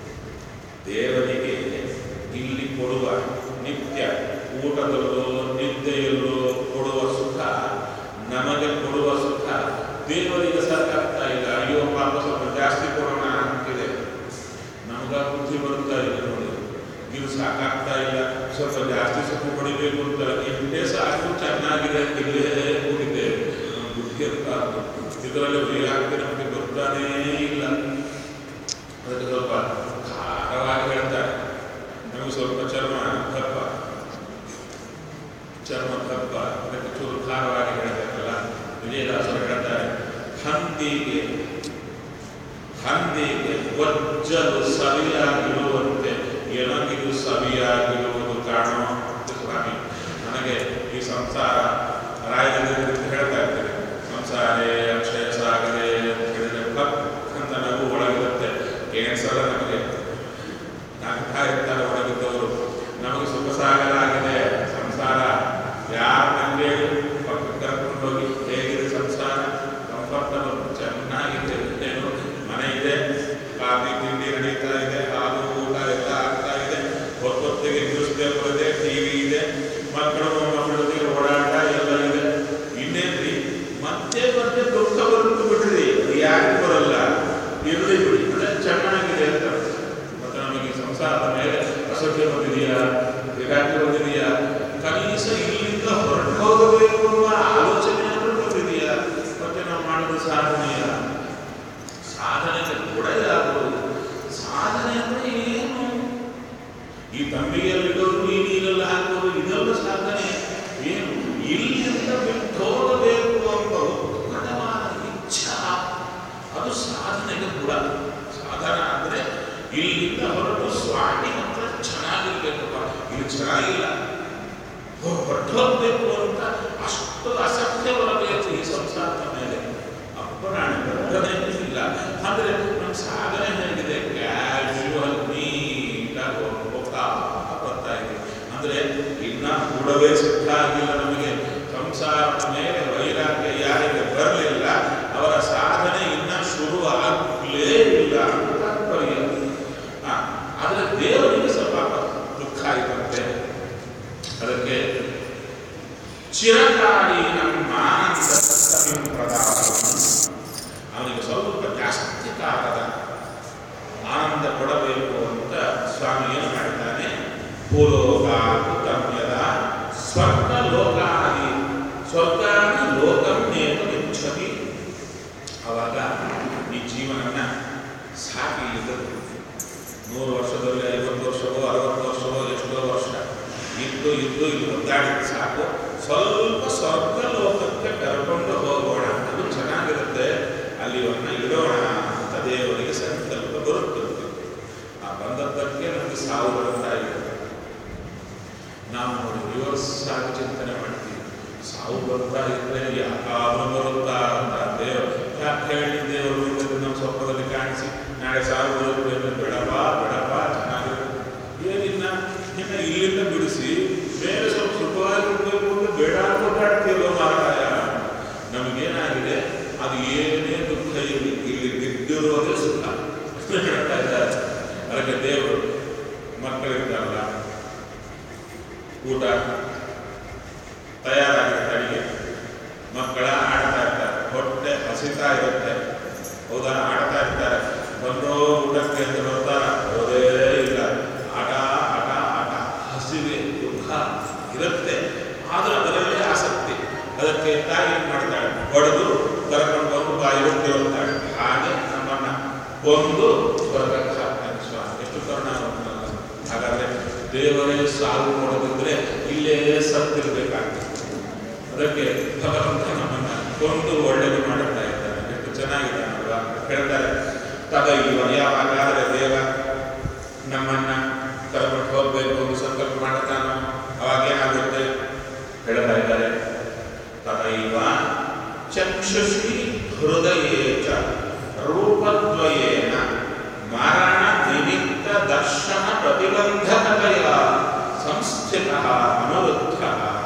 ದೇವರಿಗೆ ಇಲ್ಲಿ ಕೊಡುವ ನಿತ್ಯ ಊಟದಲ್ಲೋ ನಿದ್ದೆಯಲ್ಲೋ ಕೊಡುವ ಸುಖ ನಮಗೆ ಕೊಡುವ ಸುಖ ದೇವರಿಗೆ ಸಾಕಾಗ್ತಾ ಇಲ್ಲ ಅಯ್ಯೋ ಪಾಪ ಸ್ವಲ್ಪ ಜಾಸ್ತಿ ಕೊಡೋಣ ಅಂತಿದೆ ನಮಗ ಬುದ್ಧಿ ಬರ್ತಾ ಇಲ್ಲ ನೋಡಿ ಇದು ಸಾಕಾಗ್ತಾ ಇಲ್ಲ ಸ್ವಲ್ಪ ಜಾಸ್ತಿ ಸುಖ ಪಡಿಬೇಕು ಅಂತ ಇಷ್ಟೇ ಸಾಕು ಚೆನ್ನಾಗಿದೆ ಇಲ್ಲೇ ಕೂಡಿದ್ದೇವೆ ನಮ್ಮ ಬುದ್ಧಿ ಅಂತ ಇದರಲ್ಲಿ ಬರೀ ಆಗ್ತದೆ ನಮಗೆ ಬರ್ತಾನೇ ಇಲ್ಲ ಅದಕ್ಕೆ ಸ್ವಲ್ಪ ಖಾರವಾಗಿ ಹೇಳ್ತಾರೆ ನಮಗೆ ಸ್ವಲ್ಪ ಚರ್ಮ ದಪ್ಪ ಚರ್ಮ ದಪ್ಪ ಅದಕ್ಕೆ ಚೂರು ಖಾರವಾಗಿ ಹೇಳಬೇಕಲ್ಲ ವಿಜಯದಾಸರು ಹೇಳ್ತಾರೆ ಹಂದಿಗೆ ಹಂದಿಗೆ ವಜ್ಜಲು ಸವಿಯಾಗಿರುವಂತೆ ಎನಗಿದು ಸವಿಯಾಗಿರುವುದು ಕಾಣೋ ಸ್ವಾಮಿ ನನಗೆ ಈ ಸಂಸಾರ ರಾಯದಲ್ಲಿ ಹೇಳ್ತಾ ಇರ್ತಾರೆ ಸಂಸಾರೇ ಅಕ್ಷಯ ಸಾಗರೆ ಅಂತ ಹೇಳಿದ್ರೆ ಭಕ್ ಅಂತ ನಗು ಒಳಗಿರುತ್ತೆ ಕೇಳಿಸಲ್ಲ ನಮಗೆ ನಗ್ತಾ ಇರ್ತಾರೆ ಒಳಗಿದ್ದವರು ನಮಗೆ ಸುಖ ಸಾಗರ ಆಗಿದೆ ಸಂಸಾರ ಯಾರು ನಂಗೆ ಪಕ್ಕಕ್ಕೆ ಕರ್ಕೊಂಡು ಹೋಗಿ ಹೇಗಿದೆ ಸಂಸಾರ ಕಂಫರ್ಟಬಲ್ ಚೆನ್ನಾಗಿದೆ ಏನು ಮನೆ ಇದೆ ಕಾಫಿ ತಿಂಡಿ ನಡೀತಾ ಇದೆ ಹಾಲು ಊಟ ಎಲ್ಲ ಆಗ್ತಾ ಇದೆ ಹೊತ್ತೊತ್ತಿಗೆ ನ್ಯೂಸ್ ಪೇಪರ್ ಇದೆ ಟಿವಿ ಇದೆ ಮಕ್ಕಳು ಮೊಮ್ಮಕ್ಕಳೊಂದಿಗೆ ಓಡಾಟ ಎಲ್ಲ ಇದೆ ಇನ್ನೇನ್ರಿ ಮತ್ತೆ ಮತ್ತೆ ದುಃಖ ಬಂದು ಬಿಡ್ರಿ ಅದು ಯಾಕೆ ಬರಲ್ಲ ಇರಲಿ ಬಿಡಿ ಅಂದ್ರೆ ಚೆನ್ನಾಗಿದೆ ಅಂತ ಮತ್ತೆ ನಮಗೆ ಈ ಸಂಸಾರದ ಮೇಲೆ ಅಸಭ್ಯ ಬಂದಿದೆಯಾ ವಿರಾಟಿ ಬಂದಿದೆಯಾ ಕನೀಸ ಇಲ್ಲಿಂದ ಹೊರಟು ಹೋಗಬೇಕು ಅನ್ನುವ ಆಲೋಚನೆ ಆದ್ರೂ ಬಂದಿದೆಯಾ ಮತ್ತೆ ನಾವು ಮಾಡೋದು ಸಾಧನೆಯ ಸಾಧನೆಗೆ ಕೂಡ ಯಾವುದು ಸಾಧನೆ ಅಂದ್ರೆ ಏನು ಈ ತಂಬಿಗೆಯಲ್ಲಿಡೋದು ಈ ನೀರಲ್ಲಿ ಹಾಕೋದು ಇದೆಲ್ಲ ಸಾಧನೆ ಏನು ಇಲ್ಲಿಂದ ಬಿಟ್ಟು ಹೋಗಬೇಕು ಎಂಬ ಉತ್ಕಟವಾದ ಇಚ್ಛಾ ಅದು ಸಾಧನೆಗೆ ಕೂಡ ಸಾಧನ ಅಂದ್ರೆ ಇಲ್ಲಿಂದ ಹೊರಟು ಸ್ವಾಮಿ ಹತ್ರ ಚೆನ್ನಾಗಿರ್ಬೇಕಪ್ಪ ಇಲ್ಲಿ ಚೆನ್ನಾಗಿಲ್ಲ ಹೊರಟು ಹೋಗ್ಬೇಕು ಅಂತ ಅಷ್ಟು ಅಸತ್ಯ ಬರಬೇಕು ಈ ಸಂಸಾರದ ಮೇಲೆ ಅಪ್ಪರಾಣ ಬರ್ತದೇ ಇಲ್ಲ ಅಂದ್ರೆ ನಮ್ಮ ಸಾಧನೆ ಹೇಗಿದೆ ಕ್ಯಾಶುವಲ್ ನೀಟಾಗಿ ಹೋಗ್ತಾ ಬರ್ತಾ ಇದೆ ಅಂದ್ರೆ ಇನ್ನ ಕೂಡವೇ ಸಿದ್ಧ ಆಗಿಲ್ಲ ನಮಗೆ ಸಂಸಾರದ ಮೇಲೆ ವೈರಾಗ್ಯ ಯಾರಿಗೆ ಬರಲಿಲ್ಲ ಅವರ ಸಾಧನೆ ಇನ್ನ ಶುರು ಆಗಲೇ ಇಲ್ಲ ಅಂತ ತಾತ್ಪರ್ಯ ಆ, ಆದ್ರೆ ದೇವರಿಗೆ ಸ್ವಲ್ಪ ದುಃಖ ಆಯ್ತಂತೆ ಅದಕ್ಕೆ ಚಿರಕಾಲಿ ನಮ್ಮ ಅವನಿಗೆ ಸ್ವಲ್ಪ ಜಾಸ್ತಿ ಕಾಲದ ಆನಂದ ಕೊಡಬೇಕು ಅಂತ ಸ್ವಾಮಿ ಏನು ಮಾಡ್ತಾನೆ ಭೂಲೋಕಾದಿ ಗಮ್ಯದ ಸ್ವರ್ಗ ಲೋಕಾದಿ ಸ್ವರ್ಗಾದಿ ಲೋಕಂ ನೇತು ಇಚ್ಛತಿ ಅವಾಗ ಈ ಜೀವನನ್ನ ಸಾಕಿ ಇದ್ದದ್ದು ನೂರು ವರ್ಷದಲ್ಲಿ ಐವತ್ತು ವರ್ಷವೋ ಅರವತ್ತು ವರ್ಷವೋ ಎಷ್ಟೋ ವರ್ಷ ಇದ್ದು ಇದ್ದು ಇಲ್ಲಿ ಒದ್ದಾಡಿದ್ದು ಸಾಕು ಸ್ವಲ್ಪ ಸ್ವರ್ಗ ಲೋಕಕ್ಕೆ ಕರ್ಕೊಂಡು ಹೋಗೋಣ ಅದು ಚೆನ್ನಾಗಿರುತ್ತೆ ಅಲ್ಲಿವನ್ನ ಇಡೋಣ ಅಂತ ದೇವರಿಗೆ ಸಂಕಲ್ಪ ಬರುತ್ತದೆ ಆ ಬಂದದ್ದಕ್ಕೆ ನಮಗೆ ಸಾವು ಬರ್ತಾ ಇದೆ ನಾವು ನೋಡಿ ರಿವರ್ಸ್ ಆಗಿ ಚಿಂತನೆ ಮಾಡ್ತೀವಿ ಸಾವು ಬರ್ತಾ ಇದ್ರೆ ಯಾಕಾದ್ರೂ ಬರುತ್ತಾ ಅಂತ ದೇವರು ಯಾಕೆ ಹೇಳಿ ದೇವರು ಇದನ್ನು ನಮ್ಮ ಸ್ವಪ್ನದಲ್ಲಿ ಕಾಣಿಸಿ ನಾಳೆ ಸಾವು ಬರುತ್ತೆ ಅಂದ್ರೆ ಬೇಡಪ್ಪ ಬೇಡಪ್ಪ ಚೆನ್ನಾಗಿರುತ್ತೆ ಏನಿಲ್ಲ ನಿನ್ನ ಇಲ್ಲಿಂದ ಬಿಡಿಸಿ ಬೇರೆ ಸ್ವಲ್ಪ ಸುಖವಾಗಿರ್ಬೇಕು ಅಂತ ಬೇಡ ಕೊಟ್ಟಾಡ್ತೀವೋ ಮಾರಾಯ ನಮಗೇನಾಗಿದೆ ಅದು ಏನೇ ದುಃಖ ಇಲ್ಲಿ ಇಲ್ಲಿ ಬಿದ್ದಿರೋದೇ ಸುಖ ಹೇಳ್ತಾ ಇದ್ದಾರೆ ಅದಕ್ಕೆ ದೇವರು ಮಕ್ಕಳಿರ್ತಾರಲ್ಲ ಊಟ ತಯಾರಾಗಿರುತ್ತೆ ಅಡಿಗೆ ಮಕ್ಕಳ ಆಡ್ತಾ ಇರ್ತಾರೆ ಹೊಟ್ಟೆ ಹಸಿತಾ ಇರುತ್ತೆ ಹೌದಾ ಆಡ್ತಾ ಇರ್ತಾರೆ ಬಂದೋ ಊಟಕ್ಕೆ ಅಂತ ಬರ್ತಾರ ಹೋದೇ ಇಲ್ಲ ಆಟ ಆಟ ಆಟ ಹಸಿವೆ ದುಃಖ ಇರುತ್ತೆ ಆದ್ರೆ ಅದರಲ್ಲೇ ಆಸಕ್ತಿ ಅದಕ್ಕೆ ತಾಯಿ ಏನ್ ಮಾಡ್ತಾಳೆ ಹೊಡೆದು ಕರ್ಕೊಂಡು ಬಂದು ಬಾಯಿ ರೊಟ್ಟಿ ಹೋಗ್ತಾಳೆ ಹಾಗೆ ನಮ್ಮನ್ನ ಒಂದು ಸ್ವರ್ಗಕ್ಕೆ ಹಾಕ್ತಾನೆ ಸ್ವಾಮಿ ಎಷ್ಟು ಕರುಣಾವಂತನಲ್ಲ ಹಾಗಾದ್ರೆ ದೇವರೇ ಸಾವು ಕೊಡದಿದ್ರೆ ಇಲ್ಲೇ ಸತ್ತಿರ್ಬೇಕಾಗ್ತದೆ ಅದಕ್ಕೆ ಭಗವಂತ ನಮ್ಮನ್ನ ಕೊಂದು ಒಳ್ಳೆಯದು ಮಾಡುತ್ತಾ ಇದ್ದಾನೆ ಎಷ್ಟು ಚೆನ್ನಾಗಿದ್ದಾನಲ್ವಾ ಹೇಳ್ತಾರೆ ತದ ಇವ ಯಾವಾಗಾದರೆ ದೇವ ನಮ್ಮನ್ನ ಕರ್ಕೊಂಡು ಹೋಗ್ಬೇಕು ಅಂತ ಸಂಕಲ್ಪ ಮಾಡುತ್ತಾನೋ ಅವಾಗ ಏನಾಗುತ್ತೆ ಹೇಳ್ತಾ ಇದ್ದಾರೆ ತದೈವ ಚಕ್ಷುಷಿ ಹೃದಯೇ ಚ ರೂಪದ್ವಯೇನ ಮರಣ ನಿಮಿತ್ತ ದರ್ಶನ ಪ್ರತಿಬಂಧಕತೆಯ ಸಂಸ್ಥಿತ ಅನುರುದ್ಧ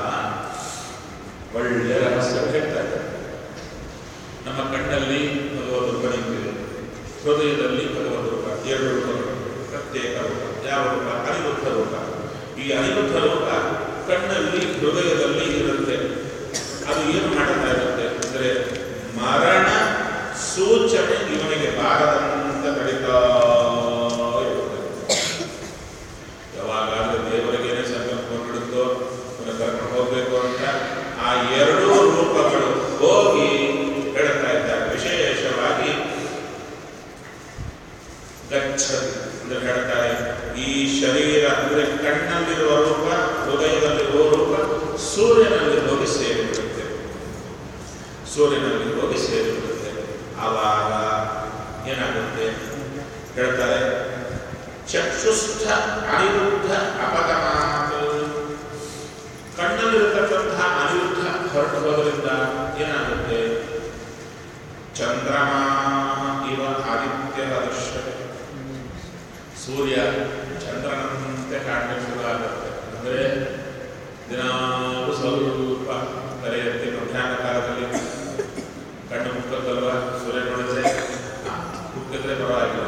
ಒಳ್ಳೆ ರಹಸ್ಯ ಹೇಳ್ತಾ ಇದ್ದಾರೆ ನಮ್ಮ ಕಣ್ಣಲ್ಲಿ ಭಗವದ್ ರೂಪ ನಿಂತಿದೆ ಹೃದಯದಲ್ಲಿ ಭಗವದ್ ರೂಪ ಎರಡು ರೂಪಗಳು ಪ್ರತ್ಯೇಕ ರೂಪ ಯಾವ ರೂಪ ಅನಿರುದ್ಧ ರೂಪ ಈ ಅನಿರುದ್ಧ ರೂಪ ಕಣ್ಣಲ್ಲಿ ಹೃದಯದಲ್ಲಿ ಇರುತ್ತೆ ಅದು ಏನು ಮಾಡ್ತಾ ಇರುತ್ತೆ ಅಂದರೆ ಮರಣ ಸೂಚನೆ ಇವನಿಗೆ ಬಾರದಂತ ತಡಿತಾ ಇರುತ್ತೆ ಯಾವಾಗಾದ್ರೂ ದೇವರಿಗೇನೆ ಸಂಕಲ್ಪ ಬಿಡುತ್ತೋ ಇವನ ಕರ್ಕೊಂಡು ಹೋಗ್ಬೇಕು ಅಂತ ಆ ಎರಡೂ ರೂಪಗಳು ಹೋಗಿ ಹೇಳ್ತಾ ಇದ್ದಾರೆ ವಿಶೇಷವಾಗಿ ಗಟ್ಟಿ ಗಚ್ಚತಿ ಅಂದ್ರೆ ಹೇಳ್ತಾರೆ ಈ ಶರೀರ ಅಂದ್ರೆ ಕಣ್ಣಲ್ಲಿರುವ ರೂಪ ಹೃದಯದಲ್ಲಿರುವ ರೂಪ ಸೂರ್ಯನಲ್ಲಿ ಹೋಗಿ ಸೇರಿಬಿಡುತ್ತೆ ಸೂರ್ಯನಲ್ಲಿ ಹೋಗಿ ಸೇರಿಬಿಡುತ್ತೆ ಆವಾಗ ಏನಾಗುತ್ತೆ ಹೇಳ್ತಾರೆ ಚಕ್ಷುಸ್ಥ ಅನಿರುದ್ಧ ಅಪಗಮಾತ್ ಕಣ್ಣಲ್ಲಿರತಕ್ಕಂತಹ ಅನಿರುದ್ಧ ಹೊರಟು ಹೋದ್ರಿಂದ ಏನಾಗುತ್ತೆ ಚಂದ್ರಮ ಇವ ಆದಿತ್ಯದ ದೃಶ್ಯತೆ ಸೂರ್ಯ ಚಂದ್ರನಂತೆ ಕಾಣಲಿಕ್ಕೆ ಶುರುವಾಗುತ್ತೆ ಅಂದರೆ ದಿನಾಲೂ ಸ್ವಲ್ಪ ತಲೆ ಎತ್ತಿ ಮಧ್ಯಾಹ್ನ ಕಾಲದಲ್ಲಿ ಕಣ್ಣು ಮುಕ್ಕಲ್ವಾ ಸೂರ್ಯ ನೋಡಿದ್ರೆ ಮುಕ್ಕಿದ್ರೆ ಪರವಾಗಿಲ್ಲ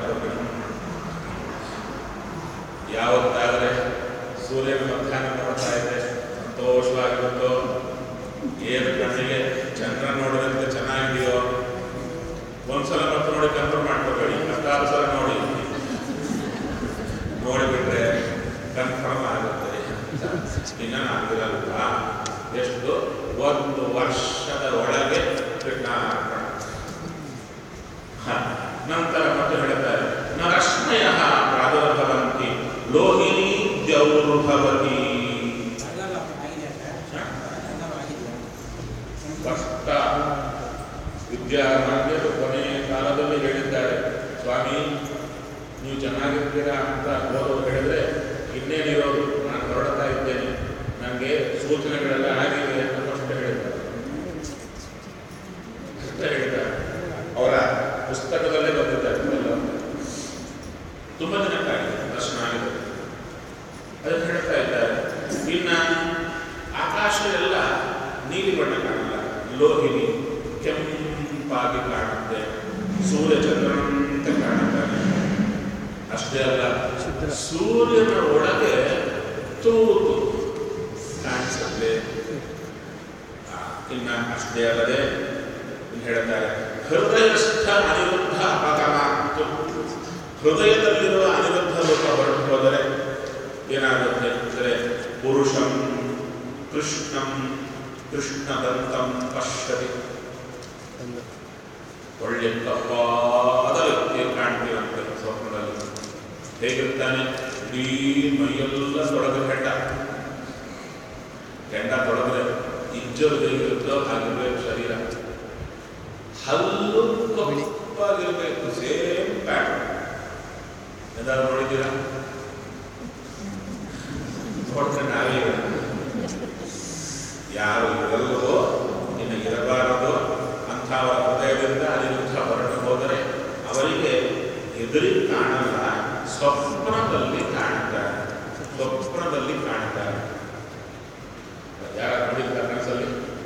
ಯಾವತ್ತಾದರೆ ಸೂರ್ಯನ ಮಧ್ಯಾಹ್ನ ನೋಡ್ತಾ ಇದ್ರೆ ಸಂತೋಷವಾಗಿರುತ್ತೋ ಏನು ಕಣ್ಣಿಗೆ ಚಂದ್ರ ನೋಡಿದಂತೆ ಚೆನ್ನಾಗಿದೆಯೋ ಒಂದ್ಸಲ ಮತ್ತೆ ನೋಡಿ ಕನ್ಫರ್ಮ್ ಮಾಡ್ಕೋಬೇಡಿ ಹತ್ತಾರು ಸಲ ನೋಡಿ ನೋಡಿಬಿಟ್ರೆ ಕನ್ಫರ್ಮ್ ಆಗುತ್ತೆ ಇನ್ನ ಆಗಿರಲ್ವಾ ಎಷ್ಟು ಒಂದು ವರ್ಷದ ಒಳಗೆ ಕೃಷ್ಣಾರ್ಪಣ ಹ. ನಂತರ ಮತ್ತೆ ಹೇಳ್ತಾರೆ ನ ರಶ್ಮಯ ಪ್ರಾದುರ್ಭವಂತಿ ಲೋಹಿನಿ ದ್ಯೌರ್ಭವತಿ ಕಷ್ಟ ವಿದ್ಯಾಮಾನ್ಯರು ಕೊನೆಯ ಕಾಲದಲ್ಲಿ ಹೇಳಿದ್ದಾರೆ ಸ್ವಾಮಿ ನೀವು ಚೆನ್ನಾಗಿರ್ತೀರಾ ಅಂತ ಹೋದವರು ಹೇಳಿದ್ರೆ ಇನ್ನೇನಿರೋದು ನಾನು ಹೊರಡ್ತಾ ಇದ್ದೇನೆ ನನಗೆ ಸೂಚನೆಗಳೆಲ್ಲ ಆಗಿದೆ ಅನ್ನೋಷ್ಟು ಹೇಳಿದ್ದಾರೆ ಅಷ್ಟೇ ಹೇಳಿದ್ದಾರೆ ಅವರ ಪುಸ್ತಕದಲ್ಲೇ ಬಂದಿದ್ದಾರೆ ಎಲ್ಲ. ತುಂಬ ದಿನಕ್ಕಾಗಿದೆ ದರ್ಶನ ಆಗಿದೆ ಅದನ್ನು ಹೇಳ್ತಾ ಇದ್ದಾರೆ ಇನ್ನ ಆಕಾಶ ಎಲ್ಲ ನೀಲಿ ಬಣ್ಣ ಕಾಣಲ್ಲ ಲೋಹಿನಿ ಕೆಂಪಾಗಿ ಕಾಣುತ್ತೆ ಸೂರ್ಯ ಚಂದ್ರನಂತೆ ಕಾಣುತ್ತಾನೆ ಅಷ್ಟೇ ಅಲ್ಲ ಶುದ್ಧ. ಸೂರ್ಯನ ಒಳಗೆ ತೂತು ಕಾಣಿಸುತ್ತೆ ಆ, ಇನ್ನ ಅಷ್ಟೇ ಅಲ್ಲದೆ ಇನ್ನು ಹೇಳ್ತಾರೆ ಹೃದಯಸ್ಥ ಅನಿರುದ್ಧ ಅಪಗಮಾಂತು ಹೃದಯದಲ್ಲಿರುವ ಅನಿರುದ್ಧ ರೂಪ ಹೊರಟು ಹೋದರೆ ಏನಾಗುತ್ತೆ ಅಂದರೆ ಪುರುಷಂ ಕೃಷ್ಣಂ ಕೃಷ್ಣದಂತಂ ಪಶ್ಯತಿ ಒಂದು ಒಳ್ಳೆ ಕಪ್ಪಾದ ವ್ಯಕ್ತಿಯ ಕಾಣ್ತೀರಂತೆ ಸ್ವಪ್ನದಲ್ಲಿ ಹೇಗಿರ್ತಾನೆ ಇಡೀ ಮೈಯೆಲ್ಲ ತೊಳೆದು ಹೆಂಡ ಹೆಂಡ ತೊಳೆದ್ರೆ ಇಜ್ಜಲು ಹೇಗಿರುತ್ತೋ ಹಾಗಿರ್ಬೇಕು ಶರೀರ ಹಲ್ಲು ಕಪ್ಪಾಗಿರ್ಬೇಕು ಸೇಮ್ ಪ್ಯಾಟರ್ನ್ ಏನಾದ್ರು ನೋಡಿದ್ದೀರಾ ನೋಡ್ತಾರೆ ನಾವೇ ಇಲ್ಲ. ಯಾರು ಇರಲ್ವೋ ಇನ್ನು ಇರಬಾರದು ಅಂಥವರ ಹೃದಯದಿಂದ ಅನಿರುದ್ಧ ಹೊರಟು ಹೋದರೆ ಅವರಿಗೆ ಎದುರಿಗೆ ಕಾಣಲ್ಲ ಸ್ವಪ್ನದಲ್ಲಿ ಕಾಣ್ತಾರೆ ಸ್ವಪ್ನದಲ್ಲಿ ಕಾಣ್ತಾರೆ ಯಾರ ನೋಡಿದ್ರ ಕನಸಲ್ಲಿ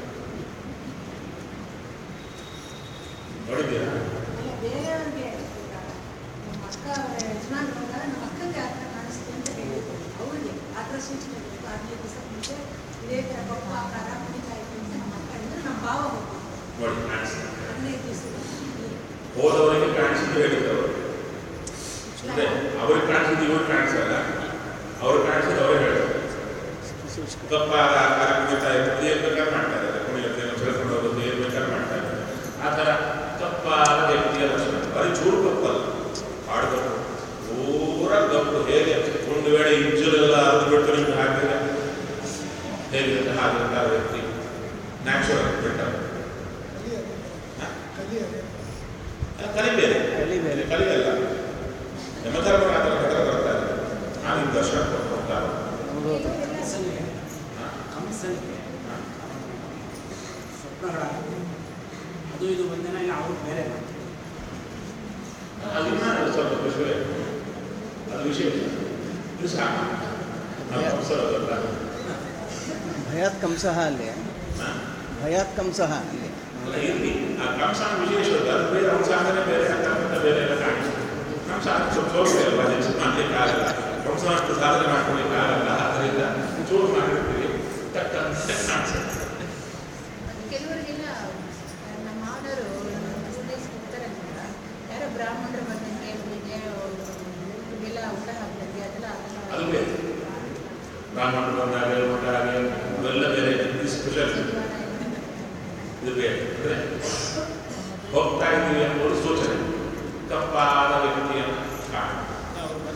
ನೋಡಿದ್ದೀರಾ ಅಲ್ಲ, ಬೇರೆಯವ್ರಿಗೆ ಇವಾಗ ನಮ್ಮ ಅಕ್ಕ ಅವರ ಯಜಮಾನ್ರು ಹೋದಾಗ ನಮ್ಮ ಅಕ್ಕಂಗೆ ಆ ಥರ ಕಾಣಿಸ್ತು ಅಂತ ಹೇಳಿದ್ರು ಅವ್ರಿಗೆ ಆ ಥರ ಸೂಚನೆ ಬೇಕು ಹದಿನೈದು ದಿವಸ ಮುಂಚೆ ಇದೇ ಥರ ಪಪ್ಪ ಆಕಾರ ಕುಡಿತಾ ಇತ್ತು ಅಂತ ನಮ್ಮ ಅಕ್ಕ ಹೇಳಿದ್ರು ನಮ್ಮ ಭಾವ ಹೋಗ್ತಿದ್ರು ನೋಡಿ ಕಾಣಿಸ್ತಾರೆ ಹದಿನೈದು ದಿವಸ ಹೋದವರಿಗೆ ಕಾಣಿಸಿದ್ದು ಹೇಳಿದ್ದವರು ಅಂದ್ರೆ ಅವ್ರಿಗೆ ಕಾಣಿಸಿದ್ದು ಇವ್ರಿಗೆ ಕಾಣಿಸಲ್ಲ ಅವ್ರಿಗೆ ಕಾಣಿಸಿದ್ದು ಅವ್ರಿಗೆ ಹೇಳೋದು ಸೂಚಕ ಕಪ್ಪಾದ ಆಕಾರ ಕುಣಿತಾ ಇರ್ತದೆ ಏನು ಬೇಕಾದ್ರೆ ಮಾಡ್ತಾರೆ ಕುಣಿಯುತ್ತೆ ಬೆಳ್ಕೊಂಡು ಹೋಗುತ್ತೆ ಏನು ಬೇಕಾದ್ರೆ ಮಾಡ್ತಾರೆ ಆ ಥರ ಕಪ್ಪಾದ ವ್ಯಕ್ತಿಯ ಲಕ್ಷಣ ಬರೀ ಚೂರು ಕಪ್ಪಲ್ಲ ಹಾಡು ಕಪ್ಪು ಪೂರ ಕಪ್ಪು ಹೇಗೆ ಒಂದು ವೇಳೆ ಇಂಜಲೆಲ್ಲ ಅರ್ದು ಬಿಟ್ಟು ನಿಮ್ಗೆ ಹಾಕಿದ್ರೆ ಹೇಗಿರುತ್ತೆ ಹಾಗಿರ್ತಾರೆ ವ್ಯಕ್ತಿ ನ್ಯಾಚುರಲ್ ಬೆಟರ್ ಕಲಿ ಬೇರೆ ಕಲಿ ಬೇರೆ. ಕಲಿ ಅಲ್ಲ ಯಮಧರ್ಮರಾಜರ ಹತ್ರ ಬರ್ತಾರೆ ಆಗಿನ ದರ್ಶನ ಕೊಟ್ಟು ಹೋಗ್ತಾರೆ ಹೌದು ಹಾ? ಕಂಸನಿಗೆ ಹಾ. ಸ್ವಪ್ನಗಳ ಅದು ಇದು ಬಂದೇನ ಇಲ್ಲ ಅವ್ರು ಬೇರೆ ಅದನ್ನ ಸ್ವಲ್ಪ ವಿಷಯ ಅದು ವಿಷಯ ಇದು ಸಾಮಾನ್ಯ ನಾವು ಅವಸರದಲ್ಲ ಭಯಾತ್ ಕಂಸಃ ಅಲ್ಲಿ ಹಾ? ಭಯಾತ್ ಕಂಸಃ ಅಲ್ಲಿ ಅಲ್ಲ ಇಲ್ಲಿ ಆ ಕಂಸನ ವಿಶೇಷವಾದ ಅದು ಬೇರೆ ಅವನ ಸಾಧನೆ ಬೇರೆ ಅಂತ ಬೇರೆ ಎಲ್ಲ ಕಾಣಿಸ್ತದೆ ನಮ್ಮ ಸಾಧನೆ ಸ್ವಲ್ಪ ಸೋರ್ಸ್ ಅಲ್ವಾ ಹೆಚ್ಚು ಮಾಡ್ಲಿಕ್ಕೆ ಆಗಲ್ಲ ಕಂಸನ ಅಷ್ಟು ಸಾಧನೆ ಮಾಡ್ಕೊಳ್ಳಿಕ್ಕೆ ಆಗಲ್ಲ ಆದ್ದರಿಂದ ಚೂರು ಮಾಡಿರ್ತೀವಿ ತಕ್ಕಂತೆ ಕಾಣಿಸುತ್ತೆ ಕೆಲವರಿಗೆಲ್ಲ ನಮ್ಮ ಮಾವನವರು ಇರ್ತಾರೆ ಯಾರೋ ಬ್ರಾಹ್ಮಣರು ಬಂದಂಗೆ ಅವರಿಗೆ ಇವ್ರಿಗೆಲ್ಲ ಊಟ ಹಾಕ್ದಂಗೆ ಅದೆಲ್ಲ ಅದು ಅದೆಲ್ಲ ಬೇರೆ ಬ್ರಾಹ್ಮಣರು ಬಂದಾಗ ಬಂದಾಗ ಅವೆಲ್ಲ ಬೇರೆ ಇದು ಸ್ಪೆಷಲ್ ಇದು ಬೇರೆ ಅಂದರೆ ಹೋಗ್ತಾ ಇದ್ದೀವಿ ಎಂಬುದು ಸೂಚನೆ ಕಪ್ಪಾದ ವ್ಯಕ್ತಿಯನ್ನು ಕಾಣ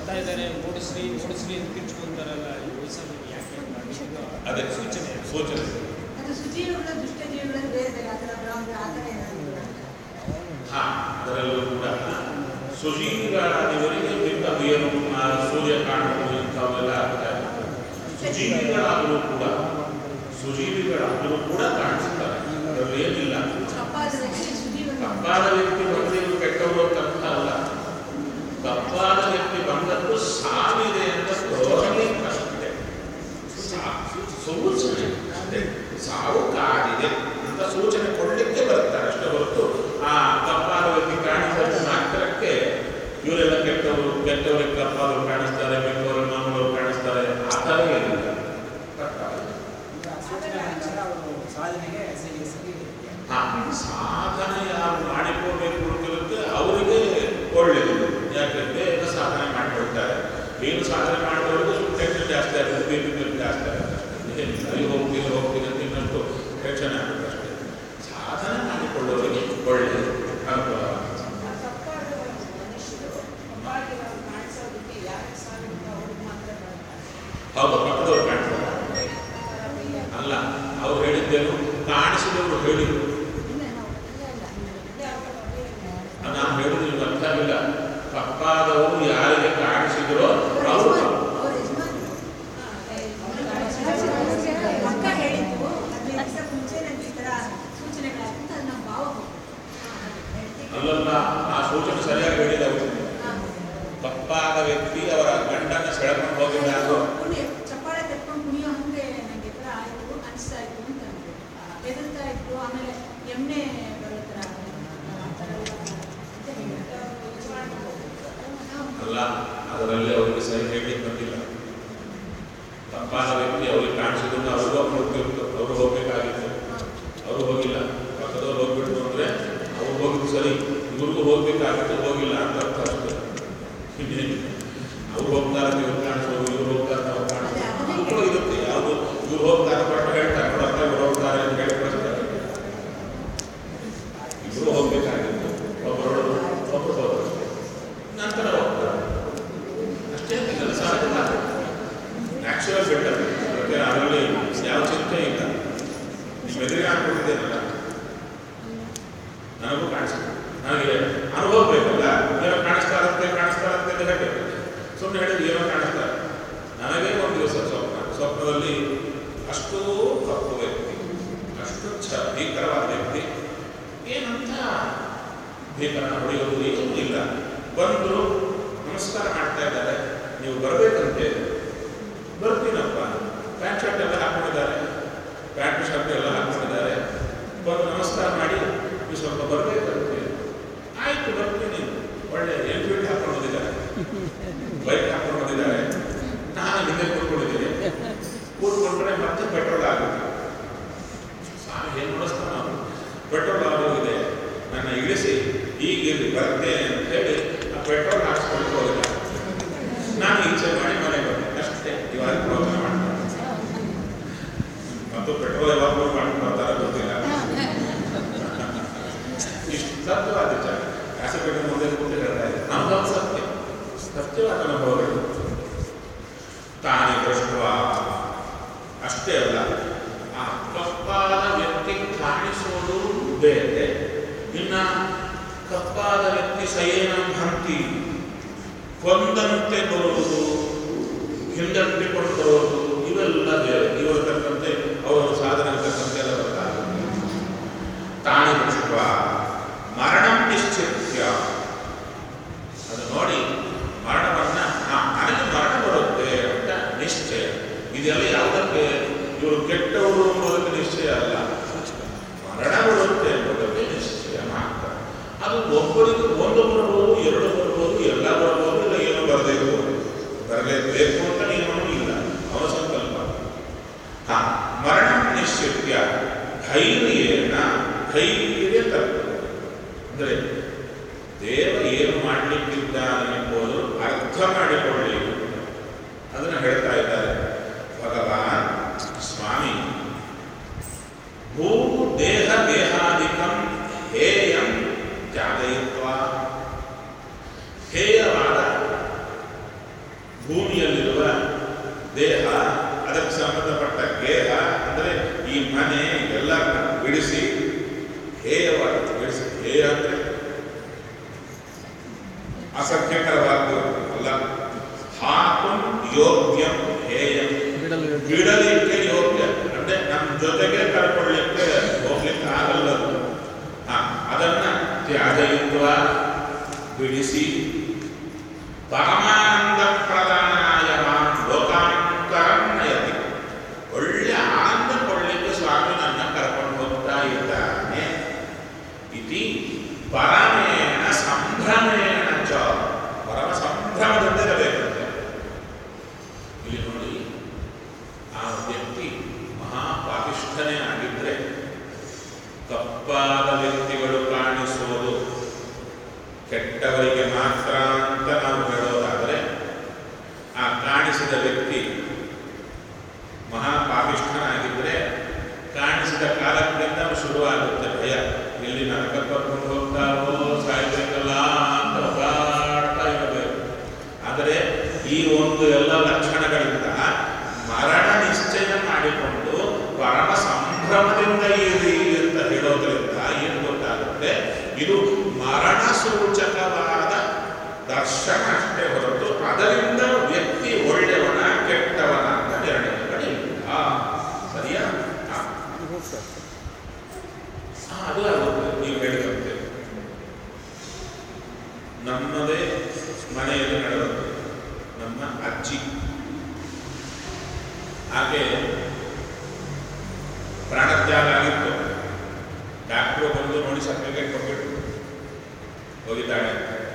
ಬರ್ತಾ ಇದ್ದಾರೆ ಓಡಿಸ್ರಿ ಓಡಿಸ್ರಿ ಅಂತ ಕಿರ್ಚ್ಕೊಂತಾರಲ್ಲ ಈ ವಯಸ್ಸಲ್ಲಿ ಯಾಕೆ ಅಂತ ಇದು ಅದೇ ಸೂಚನೆ ಸೂಚನೆ ಅದು ಸುಜೀವಿಗಳು ದುಷ್ಟ ಜೀವಿಗಳು ಬೇರೆ ಬೇರೆ ಆ ಥರ ಬ್ರಾಹ್ಮಣ ಆ ಥರ ಏನಾದ್ರು ಹಾ ಅದರಲ್ಲೂ ಕೂಡ ಸುಜೀವಿಗಳಾದವರಿಗೆ ಬಿಂಬ ಏನು ಆ ಸೂರ್ಯ ಕಾಣುವುದು ಇಂಥವೆಲ್ಲ ಆಗ್ತಾ ಇರ್ತದೆ ಸುಜೀವಿಗಳಾದರೂ ಕೂಡ ಸುಜೀವಿಗಳಾದರೂ ಕೂಡ ಕಾಣಿಸ್ತಾರೆ ಅದರಲ್ಲಿ ಏನಿಲ್ಲ ತಪ್ಪಾದ ವ್ಯಕ್ತಿ ಸುಜೀವನ ತಪ್ಪಾದ ವ್ಯಕ್ತಿ ಬಂದ್ರೆ ಇವ್ರು ಕೆಟ್ಟವರು ಅಂತ ಅರ್ಥ ಅಲ್ಲ ತಪ್ಪಾದ ವ್ಯಕ್ತಿ ಬಂದದ್ದು ಸಾವಿದೆ ಅಂತ ತೋರಲಿಕ್ಕಷ್ಟೇ ಸಾ- ಸೂಚನೆ ಅಷ್ಟೇ ಸಾವು ಕಾದಿದೆ ಅಂತ ಸೂಚನೆ ಕೊಡಲಿಕ್ಕೆ ಬರ್ತಾರೆ ಅಷ್ಟೇ ಹೊರತು ಆ ತಪ್ಪಾದ ವ್ಯಕ್ತಿ ಕಾಣಿಸಿದ ಮಾತ್ರಕ್ಕೆ ಇವರೆಲ್ಲ ಕೆಟ್ಟವರು ಕೆಟ್ಟವರಿಗೆ ತಪ್ಪಾದವರು ಕಾಣಿಸ್ತಾರೆ ಕೆಟ್ಟವರು ಮಾಮೂಲವರು ಕಾಣಿಸ್ತಾರೆ ಆ ಥರ ಏನಿಲ್ಲ ತಪ್ಪಾಗಿದೆ. ಈಗ ಸೂಚನೆ ನಂತರ ಅವರು ಸಾಧನೆಗೆ ಸರಿಯಾಗಿ ಸರಿ ಹಾ, ಸಾಧನೆ ಯಾರು ಮಾಡಿಕೊಳ್ಬೇಕು ಅಂತಿರುತ್ತೆ ಅವರಿಗೆ ಒಳ್ಳೆಯದು ಯಾಕೆ ಬೇಗ ಸಾಧನೆ ಮಾಡಿಕೊಳ್ತಾರೆ ಏನು ಸಾಧನೆ ಮಾಡಿದವರಿಗೆ ಸ್ವಲ್ಪ ಟೆನ್ಷನ್ ಜಾಸ್ತಿ ಆಗುತ್ತೆ ಬಿ ಪಿ ಜಾಸ್ತಿ ಆಗುತ್ತೆ ಅಷ್ಟೇ. ಏನಿಲ್ಲ, ಅಲ್ಲಿ ಹೋಗ್ತೀನಿ ಹೋಗ್ತೀನಿ ಅಂತ ಇನ್ನಷ್ಟು ಟೆನ್ಷನ್ ಆಗುತ್ತೆ ಅಷ್ಟೇ ಸಾಧನೆ ಮಾಡಿಕೊಳ್ಳೋರಿಗೆ ಒಳ್ಳೆಯದು ಅನುಕೂಲ ತಪ್ಪಾದ ಮನುಷ್ಯರು ತಪ್ಪಾಗಿರೋರು ಕಾಣಿಸೋದಕ್ಕೆ ಯಾರಿಗೆ ಸಾವಿರ ಅವ್ರಿಗೆ ಮಾತ್ರ ಬರ್ತಾರೆ ಹೌದು ಪಕ್ಕದವ್ರು ಕಾಣ್ತಾರೆ ಅಲ್ಲ ಅವ್ರು ಹೇಳಿದ್ದೇನು ಕಾಣಿಸಿದವರು ಹೇಳಿದ್ರು ಇಲ್ಲ ನಾವು ಇಲ್ಲ ಇಲ್ಲ ಇಲ್ಲೇ ಅವ್ರ ಬಗ್ಗೆ ಇಲ್ಲ. ನಾನು ಹೇಳಿದ್ರು ನಿಮ್ಗೆ ಅರ್ಥ ಆಗಿಲ್ಲ ತಪ್ಪಾದವರು ಯಾರಿಗೆ ಕಾಣಿಸಿದ್ರೋ ಅವರು ಅವ್ರ ಯಜಮಾನ್ರು. ಅಕ್ಕ ಹೇಳಿದ್ದು ಹದಿನೈದು ದಿವಸ ಮುಂಚೆ ನನಗೆ ಈ ಥರ ಸೂಚನೆಗಳಾಗುತ್ತೆ ಅದು ನಮ್ಮ ಭಾವ ಅಲ್ಲಲ್ಲ ಆ ಸೂಚನೆ ಸರಿಯಾಗಿ ಹೇಳಿದ ಅವರು ತಪ್ಪಾದ ವ್ಯಕ್ತಿ ಅವರ ಗಂಡನ ಸೆಳೆಕೊಂಡು ಹೋಗಿದ್ದಾರೆ ಪುಣ್ಯ ಚಪ್ಪಾಳೆ ತೆಕ್ಕೊಂಡು ಕುಣಿಯೋ ಹಂಗೆ ನನಗೆ ಥರ ಆಯಿತು ಅನಿಸ್ತಾ ಇತ್ತು ಅಂತ ಅಂದ್ರು. ಹೆದರ್ತಾ ಇತ್ತು ಆಮೇಲೆ ಎಮ್ಮೆ ಬರೋ ಥರ ಆ ಥರ ಎಲ್ಲ ಅಂತ ಹೇಳಿದ್ರು. ನಾವು ಅಲ್ಲ ಅದರಲ್ಲಿ ಅವರಿಗೆ ಸರಿ ಹೇಳಲಿಕ್ಕೆ ಬಂದಿಲ್ಲ ತಪ್ಪಾದ ವ್ಯಕ್ತಿ ಅವರಿಗೆ ಕಾಣಿಸಿದ್ರು ಅವ್ರಿಗೂ ಹೋಗ್ತಿತ್ತು ಅವರು ಹೋಗ್ಬೇಕಾಗಿತ್ತು ಅವರು ಹೋಗಿಲ್ಲ ಪಕ್ಕದವ್ರು ಹೋಗ್ಬಿಟ್ಟು ಅಂದ್ರೆ ಅವ್ರು ಹೋಗಿದ್ದು ಸರಿ ಇವ್ರಿಗೂ ಹೋಗ್ಬೇಕಾಗಿತ್ತು ಹೋಗಿಲ್ಲ ಅಂತ ಅರ್ಥ ಅಷ್ಟೇ ಇನ್ನೇನಿಲ್ಲ. ಅವ್ರು ಹೋಗ್ತಾರೆ ಇವ್ರು ಕಾಣಿಸೋದು ಇವ್ರು ಹೋಗ್ತಾರೆ ಅವ್ರು ಕಾಣಿಸೋದು ಮಕ್ಕಳು ಇರುತ್ತೆ ಯಾವುದು ಇವ್ರು ಹೋಗ್ತಾರೆ ಬಟ್ ಹೇಳ್ತಾರೆ ನೋಡಪ್ಪ ಇವ್ರು ಹೋಗ್ತಾರೆ ಅಂತ ಹೇಳಿ ಕಳಿಸ್ತಾರೆ ಇಬ್ರು ಹೋಗ್ಬೇಕಾಗಿತ್ತು ಒಬ್ಬರು ಒಬ್ಬರು ಹೋದ್ರು ನಂತರ ಹೋಗ್ತಾರೆ ಅಷ್ಟೇ ಕೆಲಸ ನ್ಯಾಚುರಲ್ ಬೆಟರ್ ಯಾಕೆ ಅದರಲ್ಲಿ ಯಾವ ಚಿಂತೆ ಇಲ್ಲ ನಿಮ್ಮ ಎದುರಿಗೆ ಹಾಕ್ಬಿಟ್ಟಿದ್ದೇನಲ್ಲ ನನಗೂ ಕಾಣಿಸ್ತದೆ ನನಗೆ ಅನುಭವ ಬೇಕಲ್ಲ ಏನೋ ಕಾಣಿಸ್ತಾ ಇರುತ್ತೆ ಕಾಣಿಸ್ತಾ ಇರುತ್ತೆ ಅಂತ ಹೇಳಬೇಕು ಸುಮ್ಮನೆ ಹೇಳಿದ್ರೆ ಏನೋ ಕಾಣಿಸ್ತಾರೆ ನನಗೆ ಒಂದು ದಿವಸ ಸ್ವಪ್ನ ಸ್ವಪ್ನದಲ್ಲಿ ಅಷ್ಟು ಕಪ್ಪು ವ್ಯಕ್ತಿ ಅಷ್ಟು ಚ ಭೀಕರವಾದ ವ್ಯಕ್ತಿ ಏನಂತ ಭೀಕರ ಹೊಡೆಯೋದು ಏನೂ ಇಲ್ಲ ಬಂದು ನಮಸ್ಕಾರ ಮಾಡ್ತಾ ಇದ್ದಾರೆ ನೀವು ಬರಬೇಕಂತೆ ಬರ್ತೀನಪ್ಪ ಪ್ಯಾಂಟ್ ಶರ್ಟ್ ಎಲ್ಲ ಹಾಕೊಂಡಿದ್ದಾರೆ ಪ್ಯಾಂಟ್ ಶರ್ಟ್ ಎಲ್ಲ ಹಾಕೊಂಡಿದ್ದಾರೆ ಬಂದು ನಮಸ್ಕಾರ ಮಾಡಿ ನೀವು ಸ್ವಲ್ಪ ಬರಬೇಕಂತೆ ಆಯ್ತು ಬರ್ತೀನಿ ಒಳ್ಳೆ ಎಲ್ಫೀಲ್ಡ್ ಹಾಕೊಂಡು ಬಂದಿದ್ದಾರೆ ಬೈಕ್ ಹಾಕೊಂಡು ಬಂದಿದ್ದಾರೆ ನಾನು ಹಿಂದೆ ಕೂತ್ಕೊಂಡಿದ್ದೀನಿ ಕೂತ್ಕೊಂಡ್ರೆ ಮತ್ತೆ ಪೆಟ್ರೋಲ್ ಆಗುತ್ತೆ ಸ್ವಾಮಿ ಏನು ನಡೆಸ್ತಾನ ಅವನು ಪೆಟ್ರೋಲ್ ಆಗೋಗಿದೆ ನನ್ನ ಇಳಿಸಿ ಈಗ ಇಲ್ಲಿ ಬರ್ತೇನೆ ಅಂತ ಹೇಳಿ ಆ ಪೆಟ್ರೋಲ್ ಹಾಕ್ಸ್ಕೊಂಡು ಹೋಗಿದ್ದೆ ನಾನು ಈಚೆ ಮಾಡಿ ಮನೆಗೆ ಬಂದೆ ಅಷ್ಟೇ ಇವಾಗ ಪ್ರವಚನ ಮಾಡ್ತಾರೆ ಮತ್ತು ಪೆಟ್ರೋಲ್ ಯಾವಾಗಲೂ ಮಾಡ್ಕೊಂಡು ಬರ್ತಾರ ಗೊತ್ತಿಲ್ಲ ಇಷ್ಟು ಸತ್ಯವಾದ ವಿಚಾರ ಕಾಸಪೇಟೆ ಮುಂದೆ ಕೂತು ಹೇಳ್ತಾ ಇದೆ ನಮ್ದೊಂದು ಸತ್ಯ ಸತ್ಯವಾದ ಅನುಭವಗಳು ತಾನೇ ದೃಷ್ಟವ ಅಷ್ಟೇ ಅಲ್ಲ ಆ ಕಪ್ಪಾದ ವ್ಯಕ್ತಿ ಕಾಣಿಸೋದು ಬೇರೆ ಇನ್ನ ಕಪ್ಪಾದ ವ್ಯಕ್ತಿ ಸಯೇನ ಭಂತಿ ಕೊಂದಂತೆ ಬರುವುದು ಹಿಂದಂತೆ ಕೊಂಡು ಬರುವುದು ಇವೆಲ್ಲ ಬೇರೆ ಇವರ ತಕ್ಕಂತೆ ಅವರ ಸಾಧನೆ ತಕ್ಕಂತೆ ಎಲ್ಲ ಬರ್ತಾರೆ ತಾನೇ ದೃಷ್ಟ ಮರಣ ನಿಶ್ಚಿತ್ಯ ಅದು ನೋಡಿ ಮರಣವನ್ನ ಹಾ ನನಗೆ ಮರಣ ಬರುತ್ತೆ ಅಂತ ನಿಶ್ಚಯ ಇದೆಲ್ಲ ಯಾವುದಕ್ಕೆ ಇವರು ಕೆಟ್ಟವರು ಎಂಬುದಕ್ಕೆ ನಿಶ್ಚಯ ಅಲ್ಲ ಮರಣ ಬರುತ್ತೆ ಎಂಬುದಕ್ಕೆ ನಿಶ್ಚಯ ಮಾತ್ರ ಅದು ಒಬ್ಬರಿಗೆ ಒಂದು ಬರ್ಬೋದು ಎರಡು ಬರ್ಬೋದು ಎಲ್ಲ ಬರ್ಬೋದು ಇಲ್ಲ ಏನೋ ಬರದೇ ಇರ್ಬೋದು ಬರಲೇಬೇಕು ಅಂತ ನಿಯಮನೂ ಇಲ್ಲ ಅವನ ಸಂಕಲ್ಪ ಹಾ ಮರಣ ನಿಶ್ಚಿತ್ಯ ಧೈರ್ಯೇನ ಧೈರ್ಯ ತಪ್ಪು ಅಂದರೆ ದೇವ ಏನು ಮಾಡಲಿಕ್ಕಿದ್ದಾನೆ ಎಂಬುದು ಅರ್ಥ ಮಾಡಿಕೊಳ್ಳಿ ಅದನ್ನು ಹೇಳ್ತಾ ಇದ್ದಾರೆ ಭಗವಾನ್ ಸ್ವಾಮಿ ಭೂ ದೇಹ ದೇಹಾದಿಕಂ ಹೇಯಂ ತ್ಯಾಗಯಿತ್ವ ಹೇಯವಾದ ಭೂಮಿಯಲ್ಲಿರುವ ದೇಹ ಅದಕ್ಕೆ ಸಂಬಂಧಪಟ್ಟ ಗೇಹ ಅಂದರೆ ಈ ಮನೆ ಎಲ್ಲ ಬಿಡಿಸಿ ಹೇಯವಾಗಿ ಬಿಡಿಸಿ ಹೇಯ ಅಂದರೆ ಅಸಖ್ಯಕರವಾದ್ದು ಅಲ್ಲ ಹಾಕುಂ ಯೋಗ್ಯಂ ಹೇಯಂ ಬಿಡಲು ಯೋಗ್ಯ ಬಿಡಲಿಕ್ಕೆ ಯೋಗ್ಯ ಅಂದ್ರೆ ನಮ್ಮ ಜೊತೆಗೆ ಕರ್ಕೊಳ್ಳಿಕ್ಕೆ ಹೋಗ್ಲಿಕ್ಕೆ ಆಗಲ್ಲ ಅದು. ಹಾ ಅದನ್ನ ತ್ಯಾಗಯುತ್ವ ಬಿಡಿಸಿ ಪರಮಾನಂದ ಪ್ರಧಾನಾಯ ಲೋಕಾಂತರಂ ನಯತಿ ಒಳ್ಳೆ ಆನಂದ ಕೊಡ್ಲಿಕ್ಕೆ ಸ್ವಾಮಿ ನನ್ನ ಕರ್ಕೊಂಡು ಹೋಗ್ತಾ ಇದ್ದಾನೆ ಇತಿ ಪರಮೇಣ ಸಂಭ್ರಮೇಣ ಚ ಪರಮ ಸಂಭ್ರಮದಿಂದ ಇರಬೇಕಂತೆ ಇಲ್ಲಿ ನೋಡಿ ಆ ವ್ಯಕ್ತಿ ಮಹಾಪಾಪಿಷ್ಠನೇ ಆಗಿದ್ರೆ ಕಪ್ಪಾದ ವ್ಯಕ್ತಿಗಳು ಕಾಣಿಸುವುದು ಕೆಟ್ಟವರಿಗೆ ಮಾತ್ರ ಅಂತ ನಾವು ಹೇಳೋದಾದರೆ ಆ ಕಾಣಿಸಿದ ವ್ಯಕ್ತಿ ಮಹಾಪಾಪಿಷ್ಠನಾಗಿದ್ದರೆ ಕಾಣಿಸಿದ ಕಾಲಕ್ಕಿಂತ ಶುರುವಾಗುತ್ತೆ ಭಯ ಎಲ್ಲಿ ನರಕ ಕರ್ಕೊಂಡು ಹೋಗ್ತಾರೋ ಸಾಯ್ಬೇಕಲ್ಲ ಅಂತ ಹೋಗಾಡ್ತಾ ಇರಬೇಕು ಆದರೆ ಈ ಒಂದು ಎಲ್ಲ ಲಕ್ಷಣಗಳಿಂದ ಮರಣ ನಿಶ್ಚಯ ಮಾಡಿಕೊಂಡು ಪರಮ ಸಂಭ್ರಮದಿಂದ ಇರಿ ಅಂತ ಹೇಳೋದ್ರಿಂದ ಏನು ಗೊತ್ತಾಗುತ್ತೆ ಇದು ಮರಣ ಸೂಚಕವಾದ ದರ್ಶನ ಅಷ್ಟೇ ಹೊರತು ಅದರಿಂದ ವ್ಯಕ್ತಿ ಒಳ್ಳೆಯವನ ಕೆಟ್ಟವನ ಅಂತ ನಿರ್ಣಯಗಳಿಲ್ಲ ಸರಿಯಾ ಹಾ. ಹೋಗ್ತಾರೆ ಹಾ, ಅದು ಆಗುತ್ತೆ ನೀವು ಹೇಳಿದಂತೆ ನಮ್ಮದೇ ಮನೆಯಲ್ಲಿ ನಡೆದದ್ದು ನಮ್ಮ ಅಜ್ಜಿ ಹಾಗೆ ಪ್ರಾಣತ್ಯಾಗ ಆಗಿತ್ತು ಡಾಕ್ಟ್ರು ಬಂದು ನೋಡಿ ಸರ್ಟಿಫಿಕೇಟ್ ಕೊಟ್ಬಿಟ್ಟು ಹೋಗಿದ್ದಾಳೆ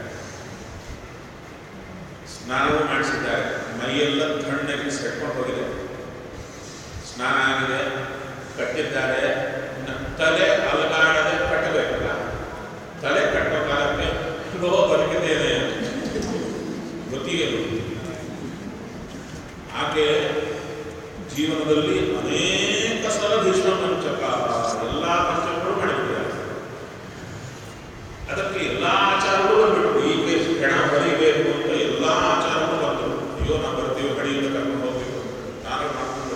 ಸ್ನಾನವೂ ಮಾಡಿಸಿದ್ದಾರೆ ಮೈಯೆಲ್ಲ ತಣ್ಣಗೆ ಸೆಟ್ಕೊಂಡು ಹೋಗಿದೆ ಸ್ನಾನ ಆಗಿದೆ ಕಟ್ಟಿದ್ದಾರೆ ಇನ್ನು ತಲೆ ಅಲಗಾಡದೆ ಕಟ್ಟಬೇಕಲ್ಲ ತಲೆ ಕಟ್ಟೋ ಕಾಲಕ್ಕೆ ಲೋ ಬದುಕಿದ್ದೇನೆ ಗೊತ್ತಿಗೆ ಆಕೆ ಜೀವನದಲ್ಲಿ ಅನೇಕ ಸಲ ಭೀಷ್ಮ ಪಂಚಕ ಎಲ್ಲ ಪಂಚಕಗಳು ಮಾಡಿಬಿಟ್ಟಿದ್ದಾರೆ ಅದಕ್ಕೆ ಎಲ್ಲ ಆಚಾರಗಳು ಬಂದ್ಬಿಟ್ಟು ಈಗ ಹೆಣ ಬರೀಬೇಕು ಅಂತ ಎಲ್ಲ ಆಚಾರಗಳು ಬಂದರು ಅಯ್ಯೋ ನಾವು ಬರ್ತೀವಿ ಹಡಿಯಿಂದ ಕರ್ಕೊಂಡು ಹೋಗ್ಬೇಕು ನಾನು ಮಾಡ್ಕೊಂಡು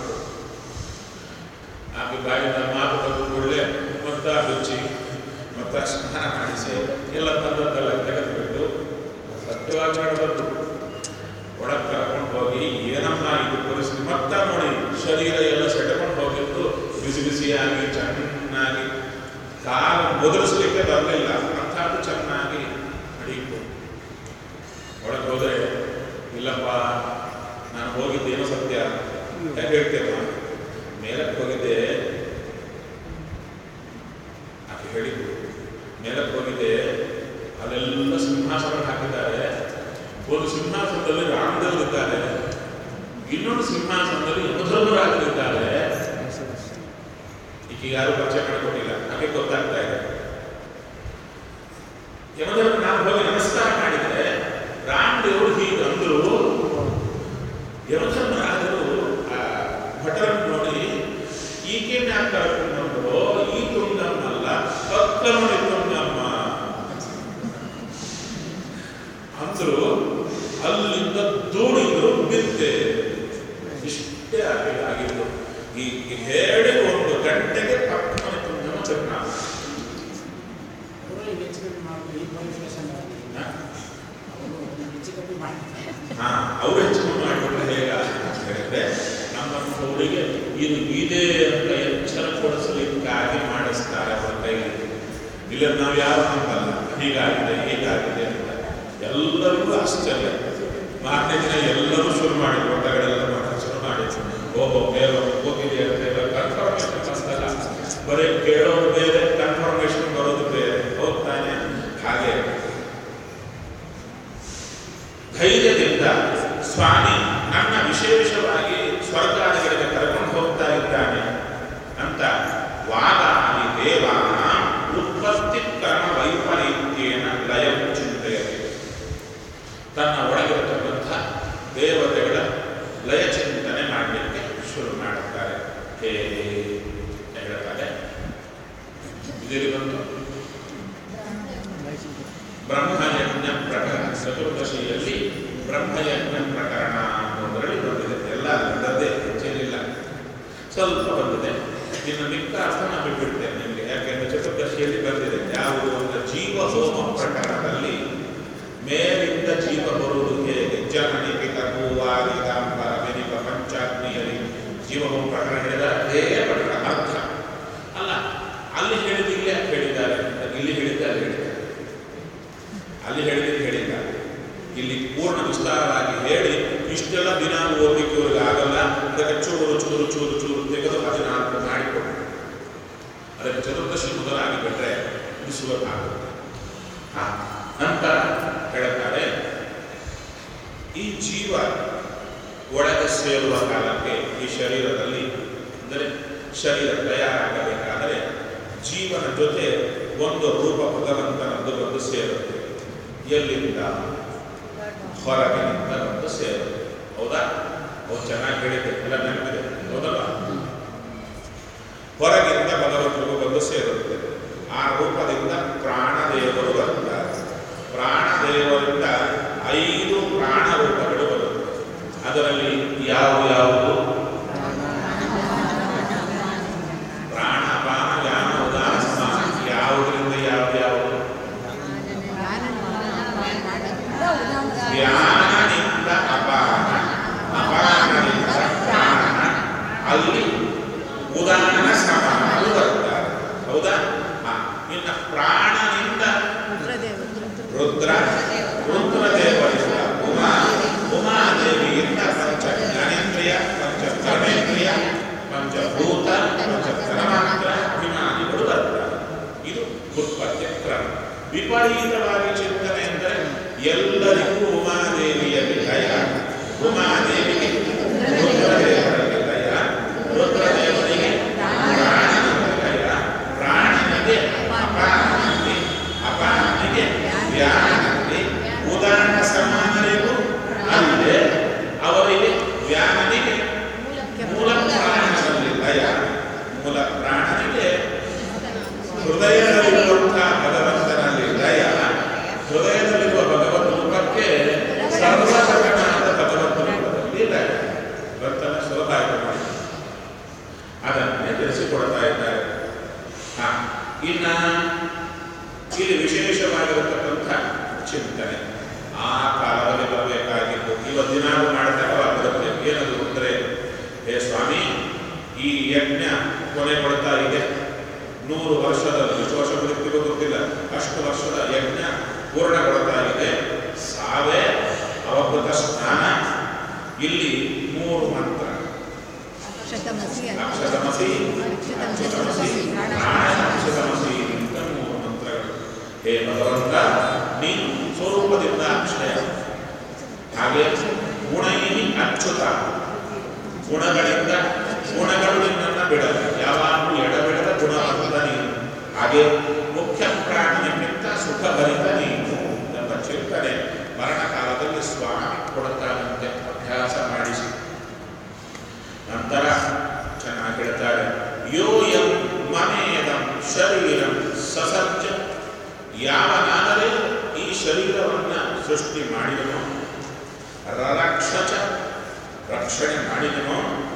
ಆಕೆ ಬಾಯಿಂದ ಮಾತು ಬಂದು ಕೂಡಲೇ ಮತ್ತ ಹಚ್ಚಿ ಮತ್ತ ಸ್ನಾನ ಮಾಡಿಸಿ ಎಲ್ಲ ತಂದದ್ದೆಲ್ಲ ತೆಗೆದುಬಿಟ್ಟು ಸತ್ಯವಾಗಿ ನಡೆದದ್ದು ಒಳಗೆ ಕರ್ಕೊಂಡು ಹೋಗಿ ಏನಮ್ಮ ಇದು ಪರಿಸ್ಥಿತಿ ಮತ್ತ ನೋಡಿ ಶರೀರ ಎಲ್ಲ ಸೆಟಕೊಂಡು ಹೋಗಿದ್ದು ಬಿಸಿ ಬಿಸಿಯಾಗಿ ಚೆನ್ನಾಗಿ ಕಾಲು ಮುದುರಿಸ್ಲಿಕ್ಕೆ ಬರಲಿಲ್ಲ ಅಂಥದ್ದು ಚೆನ್ನಾಗಿ ನಡೀತು ಒಳಗೆ ಹೋದರೆ ಇಲ್ಲಪ್ಪ ನಾನು ಹೋಗಿದ್ದೇನೋ ಸತ್ಯ ಹೇಗೆ ಹೇಳ್ತೇನೆ ಮೇಲಕ್ಕೆ ಹೋಗಿದ್ದೆ ಆಕೆ ಹೇಳಿದ್ರು ಮೇಲಕ್ಕೆ ಹೋಗಿದ್ದೆ ಅಲ್ಲೆಲ್ಲ ಸಿಂಹಾಸನ ಹಾಕಿದ್ದಾರೆ ಒಂದು ಸಿಂಹಾಸನದಲ್ಲಿ ರಾಮದೇವರಿದ್ದಾರೆ ಇನ್ನೊಂದು ಸಿಂಹಾಸನದಲ್ಲಿ ಯಮಧರ್ಮರಾಜರಿದ್ದಾರೆ ಈಗ ಯಾರು ಪರಿಚಯ ಮಾಡಿಕೊಟ್ಟಿಲ್ಲ ಹಾಗೆ ಗೊತ್ತಾಗ್ತಾ ಇದೆ ಯಮಧರ್ಮ ನಾನು ಹೋಗಿ ನಮಸ್ಕಾರ ಮಾಡಿದ್ರೆ ರಾಮದೇವರು ಹೀಗೆ ಅಂದ್ರು ಯಮಧರ್ಮರಾಜರು ಆ ಭಟರನ್ನು ನೋಡಿ ಈಕೆನ ಯಾಕೆ ಕರ್ಕೊಂಡ್ಬಂದ್ರು ಈ ತುಂಗಮ್ಮಲ್ಲ ಪಕ್ಕನೋಡಿ ತುಂಗಮ್ಮ ಅಂದ್ರು ಅಲ್ಲಿಂದ ದೂಡಿದ್ರು ಬಿದ್ದೆ ಇಷ್ಟೇ ಆಗಿ ಆಗಿದ್ದು ಈ ಈ ಹೇಳಿ ಒಂದು ಗಂಟೆಗೆ ಪಕ್ಕನ ತುಂಗಮ್ಮ ಚಕ್ರ ಅವರು ಈಗ ಹೆಚ್ಚು ಕಮ್ಮಿ ಮಾಡ್ಬೋದು ಈ ಪೊಲೀಸ್ ಸ್ಟೇಷನ್ ಅವರು ಹೆಚ್ಚು ಕಮ್ಮಿ ಮಾಡ್ತಾರೆ ಹಾ ಅವ್ರು ಹೆಚ್ಚು ಮಾಡಿಬಿಟ್ರೆ ಹೇಗ ಅಂತ ಹೇಳಿದ್ರೆ ನಮ್ಮ ಅವರಿಗೆ ಇದು ಇದೆ ಅಂತ ಎಚ್ಚರ ಕೊಡಿಸಲಿಕ್ಕಾಗಿ ಮಾಡಿಸ್ತಾರೆ ಅವರ ಕೈಲಿ ಇಲ್ಲ ನಾವು ಯಾರು ನಂಬಲ್ಲ ಹೀಗಾಗಿದೆ ಹೀಗಾಗಿದೆ ಅಂತ ಎಲ್ಲರಿಗೂ ಆಶ್ಚರ್ಯ ಮಾರನೇ ದಿನ ಎಲ್ಲರೂ ಶುರು ಮಾಡಿ ಒಟ್ಟಗಳೆಲ್ಲ ಮಾಡೋದು ಶುರು ಮಾಡಿ ಓಹೋ ಬೇರೆ ಹೋಗಿದೆ ಅಂತ ಎಲ್ಲ ಕನ್ಫರ್ಮೇಶನ್ ಬಂತಲ್ಲ ಬರೀ ಕೇಳೋದು ಬೇರೆ ಕನ್ಫರ್ಮೇಶನ್ ಬರೋದು ಬೇರೆ ಹೋಗ್ತಾನೆ ಹಾಗೆ ಧೈರ್ಯದಿಂದ ಸ್ವಾಮಿ ನನ್ನ ವಿಶೇಷವಾಗಿ ಸ್ವರ್ಗಾದಿಗಳಿಗೆ ಕರ್ಕೊಂಡು ಹೋಗ್ತಾ ಇದ್ದಾನೆ ಅಂತ ವಾದಾದಿ ದೇವಾನ ಉತ್ಪತ್ತಿ ಕರ್ಮ ವೈಪರೀತ್ಯೇನ ಲಯ ಚಿಂತೆಯಲ್ಲಿ ತನ್ನ ಒಳಗಿರತಕ್ಕಂಥ ದೇವತೆಗಳ ಲಯ ಚಿಂತನೆ ಮಾಡಲಿಕ್ಕೆ ಶುರು ಮಾಡುತ್ತಾರೆ ಹೇಗೆ ಹೇಳ್ತಾರೆ ಇದಿರಿ ಬಂತು ಬ್ರಹ್ಮಯಜ್ಞ ಪ್ರಕರಣ ಚತುರ್ದಶಿಯಲ್ಲಿ ಬ್ರಹ್ಮಯಜ್ಞ ಪ್ರಕರಣ ಗೊತ್ತಾಗುತ್ತೆ ಆ, ನಂತರ ಹೇಳ್ತಾರೆ ಈ ಜೀವ ಒಳಗೆ ಸೇರುವ ಕಾಲಕ್ಕೆ ಈ ಶರೀರದಲ್ಲಿ ಅಂದರೆ ಶರೀರ ತಯಾರಾಗಬೇಕಾದರೆ ಜೀವನ ಜೊತೆ ಒಂದು ರೂಪ ಭಗವಂತನದ್ದು ಬಂದು ಸೇರುತ್ತೆ ಎಲ್ಲಿಂದ ಹೊರಗಿನಿಂದ ಬಂದು ಸೇರುತ್ತೆ ಹೌದಾ ಅವ್ರು ಚೆನ್ನಾಗಿ ಹೇಳಿದ್ದೆ ಎಲ್ಲ ನೆನಪಿದೆ ಹೌದಲ್ಲ ಹೊರಗಿಂದ ಭಗವಂತನಿಗೂ ಬಂದು ಸೇರುತ್ತೆ ಆ ರೂಪದಿಂದ ಪ್ರಾಣದೇವರು ಬರುತ್ತಾರೆ ಪ್ರಾಣದೇವರಿಂದ ಐದು ಪ್ರಾಣ ರೂಪಗಳು ಬರುತ್ತವೆ ಅದರಲ್ಲಿ ಯಾವ ಯಾವುದು ಪ್ರಾಣಪಾನ ಯಾನ ಉದಾನ ಸಮಾನ ಯಾವುದರಿಂದ ಯಾವ್ದು ಯಾವುದು ಜ್ಞಾನದಿಂದ ಅಪಾನ ಅಪಾನದಿಂದ ಪ್ರಾಣ ಅಲ್ಲಿ ಉದಾನ ಸಮಾನಗಳು ಬರ್ತಾರೆ ಹೌದಾ ಹಾ. ಇನ್ನು ಪ್ರಾಣನಿಂದ ರುದ್ರ ರುದ್ರದೇವರಿಂದ ಉಮಾ ಉಮಾದೇವಿಯಿಂದ ಪಂಚ ಜ್ಞಾನೇಂದ್ರಿಯ ಪಂಚ ಕರ್ಮೇಂದ್ರಿಯ ಪಂಚಭೂತ ಪಂಚ ಕರ್ಮಾಂತರ ಅಭಿಮಾನಿಗಳು ಬರ್ತಾರೆ ಇದು ಉತ್ಪತ್ತಿಯ ಕ್ರಮ ವಿಪರೀತವಾಗಿ ಚಿಂತನೆ ಅಂದರೆ ಎಲ್ಲರಿಗೂ ಉಮಾದೇವಿಯಲ್ಲಿ ಲಯ ಉಮಾದೇವಿಗೆ ರುದ್ರದೇವರಲ್ಲಿ ಲಯ ರುದ್ರದೇವರಿಗೆ ಪ್ರಾಣನಿಗೆ ಲಯ ಪ್ರಾಣನಿಗೆ ಅಪಾನನಲ್ಲಿ ಅಪಾನನಿಗೆ ವ್ಯಾನನಲ್ಲಿ ಉದಾನ ಸಮಾನರಿಗೂ ಅಲ್ಲದೆ ಅವರಿಗೆ ವ್ಯಾನನಿಗೆ ಮೂಲ ಪ್ರಾಣದಲ್ಲಿ ಲಯ ಮೂಲ ಪ್ರಾಣನಿಗೆ ಹೃದಯದಲ್ಲಿರುವಂತಹ ಭಗವಂತನಲ್ಲಿ ಲಯ ಹೃದಯದಲ್ಲಿರುವ ಭಗವಂತ ರೂಪಕ್ಕೆ ಸರ್ವಸಕನಾದ ಭಗವಂತ ರೂಪದಲ್ಲಿ ಲಯ ಭಕ್ತನ ಸುಲಭ ಆಯ್ತು ಮಾಡಿ ಅದನ್ನೇ ತಿಳಿಸಿಕೊಡ್ತಾ ಇದ್ದಾರೆ ಹಾ ಇನ್ನ ಇಲ್ಲಿ ವಿಶೇಷವಾಗಿರತಕ್ಕಂಥ ಚಿಂತನೆ ಆ ಕಾಲದಲ್ಲಿ ಬರಬೇಕಾಗಿದ್ದು ಇವತ್ತಿನಾರು ಮಾಡಿದಾಗ ಬರುತ್ತೆ ಏನದು ಅಂದರೆ ಹೇ ಸ್ವಾಮಿ ಈ ಯಜ್ಞ ಕೊನೆ ಕೊಡ್ತಾ ಇದೆ ನೂರು ವರ್ಷದ ಎಷ್ಟು ವರ್ಷ ಬದುಕ್ತಿರೋ ಗೊತ್ತಿಲ್ಲ ಅಷ್ಟು ವರ್ಷದ ಯಜ್ಞ ಪೂರ್ಣಗೊಳ್ತಾ ಇದೆ ಸಾವೇ ಅವಭೃತ ಸ್ನಾನ ಇಲ್ಲಿ ಮೂರು ಮಂತ್ರ ಶತಮಸಿ ಅಕ್ಷತಮಸಿ ಅಕ್ಷತಮಸಿ ಪ್ರಾಣಾಕ್ಷತಮಸಿ ಅಂತ ಮೂರು ಮಂತ್ರಗಳು ಹೇ ಭಗವಂತ ನೀನು ಸ್ವರೂಪದಿಂದ ಅಕ್ಷಯ ಹಾಗೆ ಗುಣೈನಿ ಅಚ್ಯುತ ಗುಣಗಳಿಂದ ಗುಣಗಳು ನಿನ್ನನ್ನು ಬಿಡಲ್ಲ ಯಾವಾಗಲೂ ಎಡಬಿಡದ ಗುಣವಂತ ನೀನು ಹಾಗೆ ಮುಖ್ಯ ಪ್ರಾಣನಿಗಿಂತ ಸುಖಭರಿತ ನೀನು ಎಂಬ ಚಿಂತನೆ ಮರಣ ಕಾಲದಲ್ಲಿ ಸ್ವಾಮಿ ಕೊಡುತ್ತಾನಂತೆ ಅಭ್ಯಾಸ ಮಾಡಿಸಿ ನಂತರ ಚೆನ್ನಾಗಿ ಹೇಳ್ತಾರೆ ಯೋಯಂ ಮನೇದಂ ಶರೀರಂ ಸಸರ್ಜ ಯಾವನಾದರೆ ಈ ಶರೀರವನ್ನ ಸೃಷ್ಟಿ ಮಾಡಿದನೋ ರಕ್ಷಚ ರಕ್ಷಣೆ ಮಾಡಿದನೋ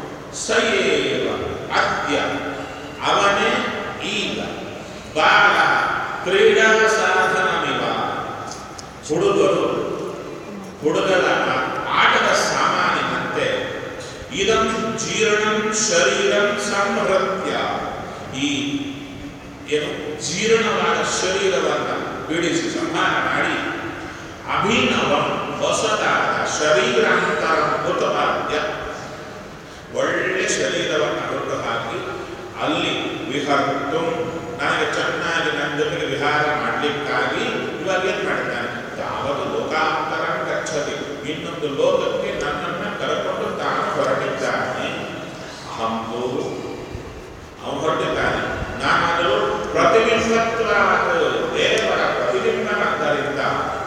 ಸಯೇವ ಅದ್ಯ ಅವನೇ ಈಗ ಬಾಲ ಕ್ರೀಡಾ ಸಾಧನಮಿವ ಹುಡುಗರು ಹುಡುಗರ ಆಟದ ಸಾಮಾನಿನಂತೆ ಇದಂ ಜೀರ್ಣಂ ಶರೀರಂ ಸಂಹೃತ್ಯ ಈ ಏನು ಜೀರ್ಣವಾದ ಶರೀರವನ್ನ ಬಿಡಿಸಿ ಸಂಹಾರ ಮಾಡಿ ಅಭಿನವ ಹೊಸದಾದ ಶರೀರಾಂತರ ಉತ್ಪಾದ್ಯ ಒಳ್ಳೆ ಶರೀರವನ್ನು ಹೊರಟು ಹಾಕಿ ಅಲ್ಲಿ ವಿಹರ್ತು ನನಗೆ ಚೆನ್ನಾಗಿ ನನ್ನ ಜೊತೆಗೆ ವಿಹಾರ ಮಾಡಲಿಕ್ಕಾಗಿ ಇವಾಗ ಏನ್ ಮಾಡ್ತಾನೆ ತಾವದು ಲೋಕಾಂತರ ಗಚ್ಚತಿ ಇನ್ನೊಂದು ಲೋಕಕ್ಕೆ ನನ್ನನ್ನು ಕರೆಕೊಂಡು ತಾನು ಹೊರಟಿದ್ದಾನೆ ಅಹಂಬು ಅವನು ಹೊರಟಿದ್ದಾನೆ ನಾನಾದರೂ ಪ್ರತಿಬಿಂಬತ್ವ ದೇವರ ಪ್ರತಿಬಿಂಬನಾದ್ದರಿಂದ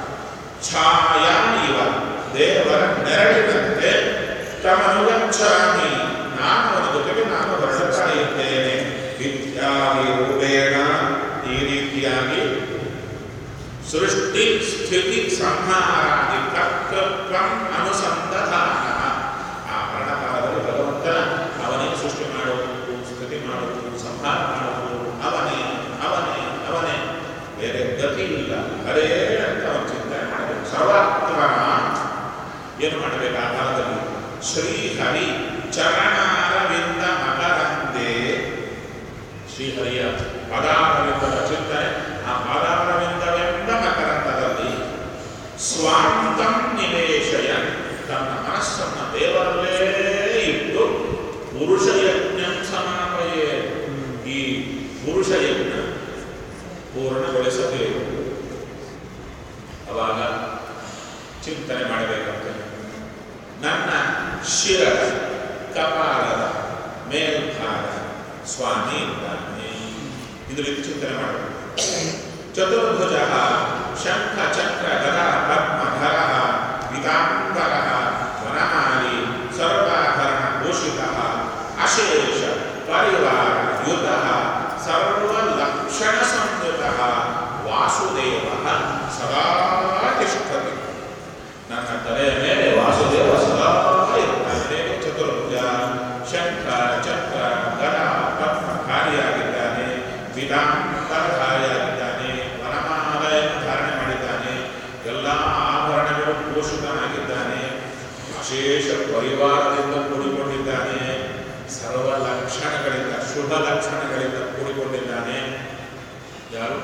ಛಾಯಾ ಇವ ದೇವರ ನೆರಳಿನಂತೆ ತಮನುಗಚ್ಚಾಮಿ ನಾನು ಅವನ ಜೊತೆಗೆ ನಾನು ಹೊರಡುತ್ತಾ ಇದ್ದೇನೆ ಇತ್ಯಾದಿ ರೂಪೇಣ ಈ ರೀತಿಯಾಗಿ ಸೃಷ್ಟಿ ಸ್ಥಿತಿ ಸಂಹಾರಾದಿ ಕರ್ತೃತ್ವ ಅನುಸಂಧಾನ ಆ ಮರಣಕಾಲದಲ್ಲಿ ಭಗವಂತನ ಅವನೇ ಸೃಷ್ಟಿ ಮಾಡುವುದು ಸ್ಥಿತಿ ಮಾಡುವುದು ಸಂಹಾರ ಮಾಡುವುದು ಅವನೇ ಅವನೇ ಅವನೇ ಬೇರೆ ಗತಿ ಇಲ್ಲ ಹರೇ ಅಂತ ಅವನು ಚಿಂತನೆ ಮಾಡಬೇಕು ಸರ್ವಾತ್ಮನ ಏನು ಮಾಡಬೇಕು ಆ ಕಾಲದಲ್ಲಿ ಶ್ರೀಹರಿ ಚರಣಾರವಿಂದ ಮಕರಂದೇ ಶ್ರೀಹರಿಯ ಪದಾರವಿಂದದ ಚಿಂತನೆ ಆ ಪಾದಾರವಿಂದವೆಂಬ ಮಕರಂದದಲ್ಲಿ ಸ್ವಾಂತಂ ನಿವೇಶಯ ತನ್ನ ಮನಸ್ಸನ್ನು ದೇವರಲ್ಲೇ ಇಟ್ಟು ಪುರುಷ ಯಜ್ಞಂ ಸಮಾಪಯೇ ಈ ಪುರುಷ ಯಜ್ಞ ಪೂರ್ಣಗೊಳಿಸ ಶಿರದ ಕಪಾಲದ ಮೇಲ್ಭಾಗ ಸ್ವಾಮಿ ಇದ್ದಾನೆ ಇದು ರೀತಿ ಚಿಂತನೆ ಮಾಡಬೇಕು ಚತುರ್ಭುಜ ಶಂಖ ಚಕ್ರ ಗದ ಪದ್ಮಧರ ಪೀತಾಂಬರ ವನಮಾಲಿ ಸರ್ವಾಭರಣ ಭೂಷಿತ ಅಶೇಷ ಪರಿವಾರ ಯುತ ಸರ್ವಲಕ್ಷಣ ಸಂಯುತ ವಾಸುದೇವ ಸದಾ ತಿಷ್ಠತಿ ನನ್ನ ತಲೆಯ ಮೇಲೆ ವಾಸುದೇವ ಸದಾ ಇರ್ತಾನೆ ಚತುರ್ಭುಜ ಶಂಖ ಚಕ್ರ ಗದ ಪದ್ಮಧಾರಿಯಾಗಿದ್ದಾನೆ ವಿಧಾಂತರಧಾರಿಯಾಗಿದ್ದಾನೆ ವನಮಾಲಯನ್ನು ಧಾರಣೆ ಮಾಡಿದ್ದಾನೆ ಎಲ್ಲ ಆಭರಣಗಳು ಭೂಷಿತನಾಗಿದ್ದಾನೆ ಅಶೇಷ ಪರಿವಾರದಿಂದ ಕೂಡಿಕೊಂಡಿದ್ದಾನೆ ಸರ್ವ ಲಕ್ಷಣಗಳಿಂದ ಶುಭ ಲಕ್ಷಣಗಳಿಂದ ಕೂಡಿಕೊಂಡಿದ್ದಾನೆ ಯಾರು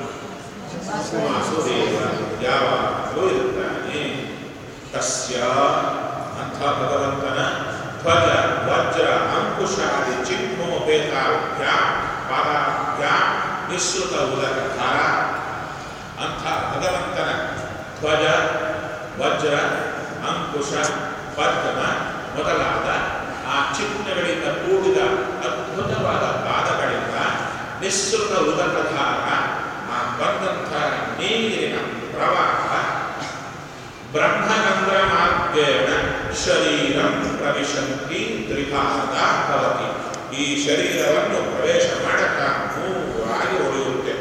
ವಾಸುದೇವ ಯಾವಾಗಲೂ ಇರ್ತಾನೆ ತಸ್ಯ ಅಂಥ ಭಗವಂತನ ಧ್ವಜ ವಜ್ರ ಅಂಕುಶಾದಿ ಚಿಹ್ನೋಪೇತಾಭ್ಯ ಪಾದಾಭ್ಯ ನಿಶ್ರುತ ಉದಕಧಾರ ಅಂಥ ಭಗವಂತನ ಧ್ವಜ ವಜ್ರ ಅಂಕುಶ ಪದ್ಮ ಮೊದಲಾದ ಆ ಚಿಹ್ನೆಗಳಿಂದ ಕೂಡಿದ ಅದ್ಭುತವಾದ ಪಾದಗಳಿಂದ ನಿಶ್ರುತ ಉದಕಧಾರ ಆ ಬಂದಂಥ ನೀರಿನ ಪ್ರವಾಹ ಬ್ರಹ್ಮರಂಧ್ರ ಮಾರ್ಗೇಣ ಶರೀರಂ ಪ್ರವಿಶಂತಿ ತ್ರಿಭಾಗ ಭವತಿ ಈ ಶರೀರವನ್ನು ಪ್ರವೇಶ ಮಾಡುತ್ತಾ ಮೂರಾಗಿ ಒಡೆಯುತ್ತೆ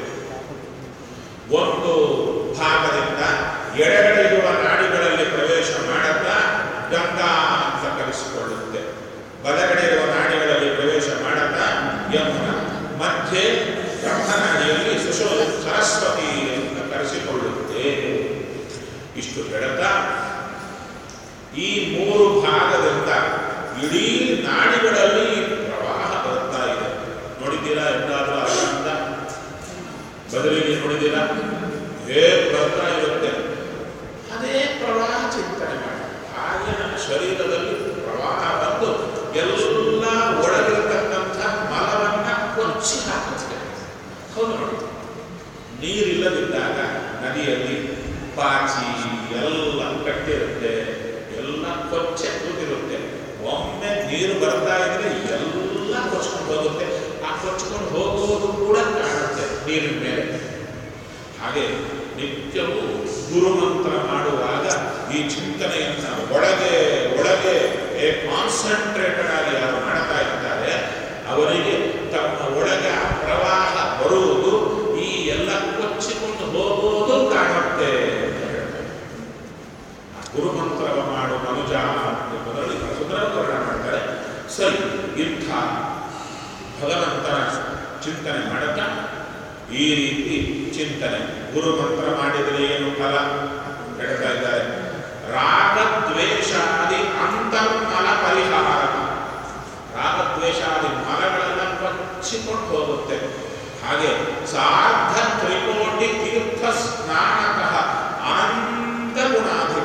ಒಂದು ಭಾಗದಿಂದ ಎಡಗಡೆ ಇರುವ ನಾಡಿಗಳಲ್ಲಿ ಪ್ರವೇಶ ಮಾಡುತ್ತಾ ಗಂಗಾ ಅಂತ ಕರೆಸಿಕೊಳ್ಳುತ್ತೆ ಬಲಗಡೆ ಇರುವ ನಾಡಿಗಳಲ್ಲಿ ಪ್ರವೇಶ ಮಾಡುತ್ತಾ ಯಮುನ ಮಧ್ಯೆ ಬ್ರಹ್ಮನಾಡಿಯಲ್ಲಿ ಸುಶೋ ಸರಸ್ವತಿ ಅಂತ ಕರೆಸಿಕೊಳ್ಳುತ್ತೆ ಇಷ್ಟು ಹೇಳುತ್ತಾ ಈ ಮೂರು ಭಾಗದಿಂದ ಇಡೀ ನಾಡಿಗಳಲ್ಲಿ ಪ್ರವಾಹ ಬರ್ತಾ ಇದೆ ನೋಡಿದ್ದೀರಾ ಎಂದಾದ್ರೂ ಅಂತ ಬದಲಿಗೆ ನೋಡಿದ್ದೀರಾ ಹೇಗೆ ಬರ್ತಾ ಇರುತ್ತೆ ಅದೇ ಪ್ರವಾಹ ಚಿಂತನೆ ಮಾಡಿ ಹಾಗೆ ನನ್ನ ಶರೀರದಲ್ಲಿ ಪ್ರವಾಹ ಬಂದು ಎಲ್ಲ ಒಳಗಿರತಕ್ಕಂಥ ಮಲವನ್ನ ಕೊಚ್ಚಿ ಹಾಕುತ್ತೆ ಹೌದು ನೋಡಿ ನೀರಿಲ್ಲದಿದ್ದಾಗ ನದಿಯಲ್ಲಿ ಪಾಚಿ ಎಲ್ಲ ಕಟ್ಟಿರುತ್ತೆ ಎಲ್ಲ ಕೊಚ್ಚೆ ಕೂತಿರುತ್ತೆ ಒಮ್ಮೆ ನೀರು ಬರ್ತಾ ಇದ್ರೆ ಎಲ್ಲ ಕೊಚ್ಕೊಂಡು ಹೋಗುತ್ತೆ ಆ ಕೊಚ್ಕೊಂಡು ಹೋಗುವುದು ಕೂಡ ಕಾಣುತ್ತೆ ನೀರಿನ ಮೇಲೆ ಹಾಗೆ ನಿತ್ಯವೂ ಗುರುಮಂತ್ರ ಮಾಡುವಾಗ ಈ ಚಿಂತನೆಯನ್ನ ಒಳಗೆ ಒಳಗೆ ಕಾನ್ಸಂಟ್ರೇಟೆಡ್ ಆಗಿ ಯಾರು ಮಾಡ್ತಾ ಇರ್ತಾರೆ ಅವರಿಗೆ ತಮ್ಮ ಒಳಗೆ ಆ ಪ್ರವಾಹ ಬರುವುದು ಈ ಎಲ್ಲ ಕೊಚ್ಚಿಕೊಂಡು ಹೋಗುವುದು ಕಾಣುತ್ತೆ ಅಂತ ಹೇಳ್ತಾರೆ. ಆ ಗುರುಮಂತ್ರವ ಮಾಡು ಮನುಜ ಎಂಬುದರಲ್ಲಿ ಸುಂದರಕರಣ ಮಾಡ್ತಾರೆ ಸರಿ ಇಂಥ ಭಗವಂತನ ಚಿಂತನೆ ಮಾಡುತ್ತಾ ಈ ರೀತಿ ಚಿಂತನೆ ಗುರುಮಂತ್ರ ಮಾಡಿದರೆ ಏನು ಫಲ ಹೇಳ್ತಾ ಇದ್ದಾರೆ ರಾಗದ್ವೇಷಾದಿ ಅಂತರ್ಮಲ ಪರಿಹಾರ ರಾಗದ್ವೇಷಾದಿ ಮಲಗಳೆಲ್ಲ ಕೊಚ್ಚಿಕೊಂಡು ಹೋಗುತ್ತೆ ಹಾಗೆ ಸಾರ್ಧ ತ್ರಿಕೋಟಿ ತೀರ್ಥ ಸ್ನಾನತಃ ಅನಂತ ಗುಣಾಧಿಕ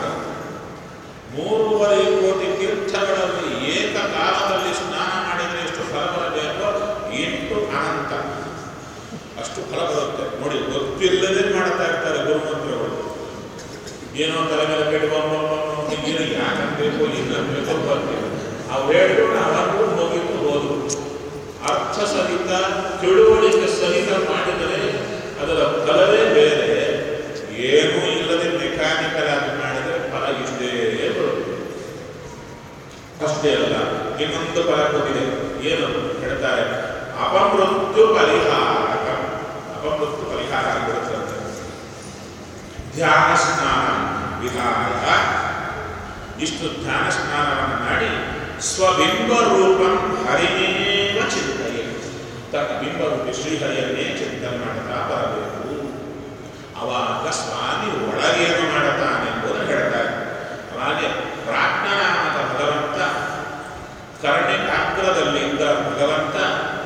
ಮೂರುವರೆ ಕೋಟಿ ತೀರ್ಥಗಳಲ್ಲಿ ಏಕಕಾಲದಲ್ಲಿ ಸ್ನಾನ ಮಾಡಿದರೆ ಎಷ್ಟು ಫಲ ಬರಬೇಕೋ ಎಂಟು ಅನಂತ ಅಷ್ಟು ಫಲ ಬರುತ್ತೆ ನೋಡಿ ಗೊತ್ತಿಲ್ಲದೆ ಮಾಡ್ತಾ ಇರ್ತಾರೆ ಗುರುಮಂತ್ರಗಳು ಏನೋ ತಲೆ ಮೇಲೆ ಕಟ್ಟಿ ನೀರು ಯಾಕಂಬೇಕು ಇನ್ನಬೇಕು ಬರ್ತೀವಿ ಅವ್ರು ಹೇಳಿದ್ರು ನಾವಂದ್ರೂ ಹೋಗಿದ್ದು ಹೋದ್ರು ಅರ್ಥ ಸಹಿತ ತಿಳುವಳಿಕೆ ಸಹಿತ ಮಾಡಿದರೆ ಅದರ ಫಲವೇ ಬೇರೆ ಏನೂ ಇಲ್ಲದೆ ಮೆಕ್ಯಾನಿಕಲ್ ಆಗಿ ಮಾಡಿದರೆ ಫಲ ಇಷ್ಟೇ ಬರುತ್ತೆ ಅಷ್ಟೇ ಅಲ್ಲ ಇನ್ನೊಂದು ಫಲ ಕೊಟ್ಟಿದೆ ಏನು ಹೇಳ್ತಾರೆ ಅಪಮೃತ್ಯು ಪರಿಹಾರಕ ಅಪಮೃತ್ಯು ಪರಿಹಾರ ಆಗಿಬಿಡುತ್ತೆ ಧ್ಯಾನ ಸ್ನಾನ ವಿಹಾರ ಇಷ್ಟು ಧ್ಯಾನ ಸ್ನಾನವನ್ನು ಮಾಡಿ ಸ್ವಬಿಂಬ ರೂಪಂ ಹರಿಮೇವ ಚಿಂತೆಯೇ ತನ್ನ ಬಿಂಬರೂಪಿ ಶ್ರೀಹರಿಯನ್ನೇ ಚಿಂತನೆ ಮಾಡುತ್ತಾ ಬರಬೇಕು ಅವಾಗ ಸ್ವಾಮಿ ಒಳಗೇನು ಮಾಡುತ್ತಾನೆಂಬುದನ್ನು ಹೇಳ್ತಾರೆ ಹಾಗೆ ಪ್ರಾಜ್ಞನಾಮದ ಭಗವಂತ ಕರ್ಣಿಕಾಗ್ರದಲ್ಲಿದ್ದ ಭಗವಂತ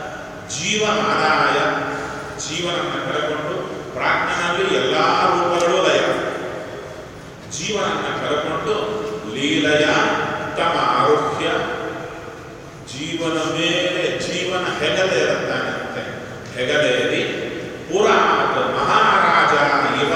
ಜೀವನಾರಾಯ ಜೀವನನ್ನು ಕರೆಕೊಂಡು ಪ್ರಾಜ್ಞನಲ್ಲಿ ಎಲ್ಲ ರೂಪಗಳು ಲಯ ಜೀವನನ್ನು ಕರೆಕೊಂಡು ಲೀಲಯ ತಮ ಆರೋಗ್ಯ ಜೀವನ ಮೇಲೆ ಜೀವನ ಹೆಗಲೆ ಇರುತ್ತಾನಂತೆ ಹೆಗಲೆಯಲ್ಲಿ ಪುರಾತ್ ಮಹಾರಾಜ ಇವ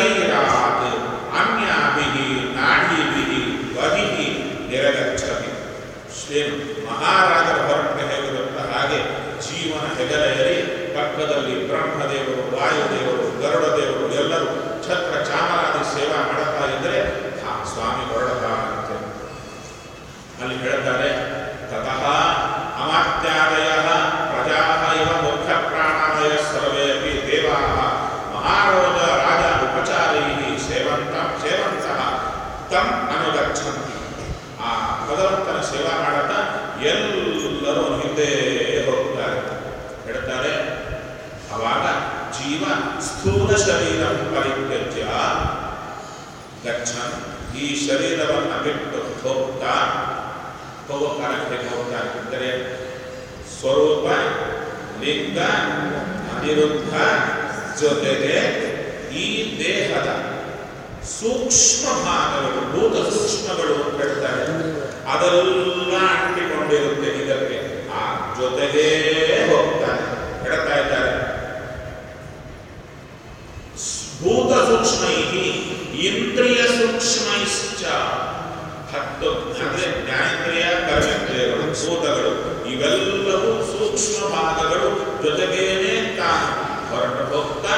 ಶರೀರಾತ್ ಅನ್ಯಾಭಿ ನಾಡೀಭಿ ಬಹಿಹಿ ನಿರಗಚ್ಚತಿ ಏನು ಮಹಾರಾಜರ ಹೊರಟೆ ಹೇಗಿರುತ್ತ ಹಾಗೆ ಜೀವನ ಹೆಗಲೆಯರಿ ಪಕ್ಕದಲ್ಲಿ ಬ್ರಹ್ಮದೇವರು ವಾಯುದೇವರು ಗರುಡ ದೇವರು ಎಲ್ಲರೂ ಛತ್ರ ಚಾಮರಾದಿ ಸೇವಾ ಮಾಡುತ್ತಾ ಇದ್ದರೆ ಆ ಸ್ವಾಮಿ ಹೊರಡತಾನಂತೆ ಅಲ್ಲಿ ಹೇಳ್ತಾರೆ ತತಃ ಅಮಾತ್ಯಾದಯ ಪ್ರಜಾ ಇವ ಮುಖ್ಯ ಪ್ರಾಣಾದಯ ಸರ್ವೇ ಅಪಿ ದೇವಾ ಮಹಾರೋಜ ರಾಜ ಉಪಚಾರೈ ಸೇವಂತ ಸೇವಂತಃ ತಂ ಅನುಗಚ್ಚಂತಿ ಆ ಭಗವಂತನ ಸೇವಾ ಮಾಡುತ್ತಾ ಎಲ್ಲರೂ ಹಿಂದೆ ಹೋಗ್ತಾರೆ ಹೇಳ್ತಾರೆ ಅವಾಗ ಜೀವ ಸ್ಥೂಲ ಶರೀರ ಪರಿತ್ಯಜ್ಯ ಗಚ್ಚನ್ ಈ ಶರೀರವನ್ನು ಬಿಟ್ಟು ಹೋಗ್ತಾ ಹೋಗೋ ಕಾಲಕ್ಕೆ ಹೋಗ್ತಾನೆ ಅಂದರೆ ಸ್ವರೂಪ ಲಿಂಗ ಅನಿರುದ್ಧ ಜೊತೆಗೆ ಈ ದೇಹದ ಸೂಕ್ಷ್ಮ ಭಾಗಗಳು ಭೂತ ಸೂಕ್ಷ್ಮಗಳು ಅಂತ ಹೇಳ್ತಾರೆ ಅದೆಲ್ಲ ಅಂಟಿಕೊಂಡಿರುತ್ತೆ ಇದಕ್ಕೆ ಆ ಜೊತೆಗೇ ಹೋಗ್ತಾನೆ ಹೇಳ್ತಾ ಇದ್ದಾರೆ ಭೂತ ಸೂಕ್ಷ್ಮೈ ಇಂದ್ರಿಯ ಸೂಕ್ಷ್ಮೈಶ್ಚ ಹತ್ತು ಅಂದ್ರೆ ಜ್ಞಾನೇಂದ್ರಿಯ ಕರ್ಮೇಂದ್ರಿಯಗಳು ಭೂತಗಳು ಇವೆಲ್ಲವೂ ಸೂಕ್ಷ್ಮ ಭಾಗಗಳು ಜೊತೆಗೇನೆ ತಾನು ಹೊರಟು ಹೋಗ್ತಾ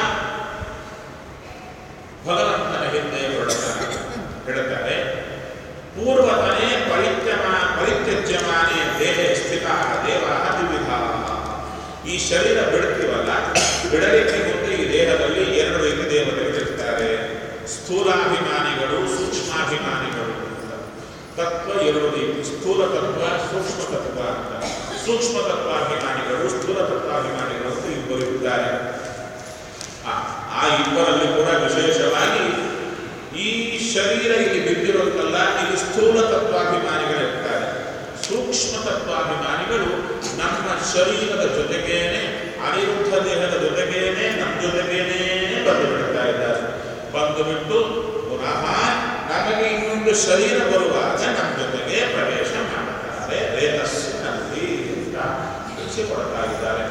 ಭಗವಂತನ ಹಿಂದೆ ಹೊರಡ್ತಾನೆ ಹೇಳ್ತಾರೆ ಪೂರ್ವತನೇ ಪರಿತ್ಯಮ ಪರಿತ್ಯಜ್ಯಮಾನೇ ದೇಹ ಸ್ಥಿತ ದೇವ ದ್ವಿವಿಧ ಈ ಶರೀರ ಬಿಡ್ತೀವಲ್ಲ ಬಿಡಲಿಕ್ಕೆ ಮುಂದೆ ಈ ದೇಹದಲ್ಲಿ ಎರಡು ರೀತಿ ದೇವತೆಗಳು ಇರ್ತಾರೆ ಸ್ಥೂಲಾಭಿಮಾನಿಗಳು ಸೂಕ್ಷ್ಮಾಭಿಮಾನಿಗಳು ಅಂತ ತತ್ವ ಎರಡು ರೀತಿ ಸ್ಥೂಲ ತತ್ವ ಸೂಕ್ಷ್ಮ ತತ್ವ ಅಂತ ಸೂಕ್ಷ್ಮ ತತ್ವಾಭಿಮಾನಿಗಳು ಸ್ಥೂಲ ತತ್ವಾಭಿಮಾನಿಗಳು ಅಂತ ಇಬ್ಬರು ಇದ್ದಾರೆ ಆ ಆ ಇಬ್ಬರಲ್ಲಿ ಕೂಡ ವಿಶೇಷವಾಗಿ ಈ ಶರೀರ ಇಲ್ಲಿ ಬಿದ್ದಿರೋದಲ್ಲ ಇಲ್ಲಿ ಸ್ಥೂಲ ತತ್ವಾಭಿಮಾನಿಗಳಿರ್ತಾರೆ ಸೂಕ್ಷ್ಮ ತತ್ವಾಭಿಮಾನಿಗಳು ನಮ್ಮ ಶರೀರದ ಜೊತೆಗೇನೆ ಅನಿರುದ್ಧ ದೇಹದ ಜೊತೆಗೇನೆ ನಮ್ಮ ಜೊತೆಗೇನೆ ಬಂದು ಬಿಡ್ತಾ ಇದ್ದಾರೆ ಬಂದು ಬಿಟ್ಟು ಪುನಃ ನಮಗೆ ಇನ್ನೊಂದು ಶರೀರ ಬರುವಾಗ ನಮ್ಮ ಜೊತೆಗೆ ಪ್ರವೇಶ ಮಾಡುತ್ತಾರೆ ರೇತಸ್ಸಿನಲ್ಲಿ ಅಂತ ತಿಳಿಸಿಕೊಡ್ತಾ ಇದ್ದಾರೆ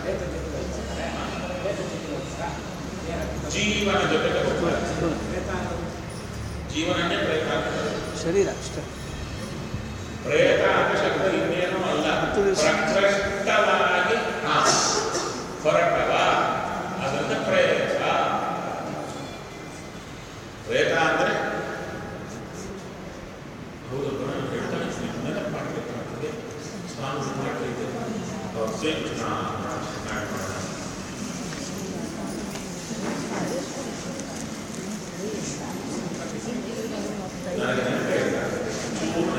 ಜೀವನ ಜೊತೆಗೆ ಹೋಗ್ತಾರೆ ಜೀವನನ್ನೇ ಪ್ರೇತ ಆಗ್ತದೆ ಶರೀರ ಅಷ್ಟೇ ಪ್ರೇತ ಅಂತ ಶಬ್ದ ಇನ್ನೇನೂ ಅಲ್ಲ ಹತ್ತು ದಿವಸ. ಪ್ರಕೃಷ್ಟವಾಗಿ ಆ, ಹೊರಟವ ಅದನ್ನ ಪ್ರೇತ ಪ್ರೇತ ಅಂದ್ರೆ ಹೌದು ನಾನು ಹೇಳ್ತಾನೆ ನೆನಪು ಮಾಡ್ಬೇಕು ನನಗೆ ಸ್ನಾನ ಮಾಡ್ಲಿಕ್ಕೆ ಅವ್ರು ಶ್ರೀಕೃಷ್ಣ ನಾರಾಯಣ ಮಾಡೋಣ. ನನಗೆ ನೆನಪೇ ಇಲ್ಲ ಪೂರ್ಣ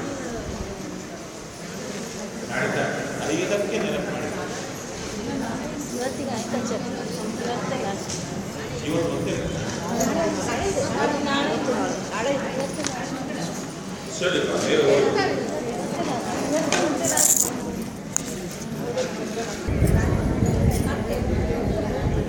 ನಾಡಿದ್ದ ಐದಕ್ಕೆ ನೆನಪು ಮಾಡಿ ಇವತ್ತಿಗೆ ಆಯ್ತಾ ಚೆಕ್ ಇವತ್ತೇ ಲಾಸ್ಟ್ ಇವತ್ತು ಗೊತ್ತಿಲ್ಲ ಅದು ನಾಳೆ ನಾಳೆ ಇವತ್ತು ಸರಿ ಬಾ, ಬೇಗ ಹೋಗು. ಇವತ್ತು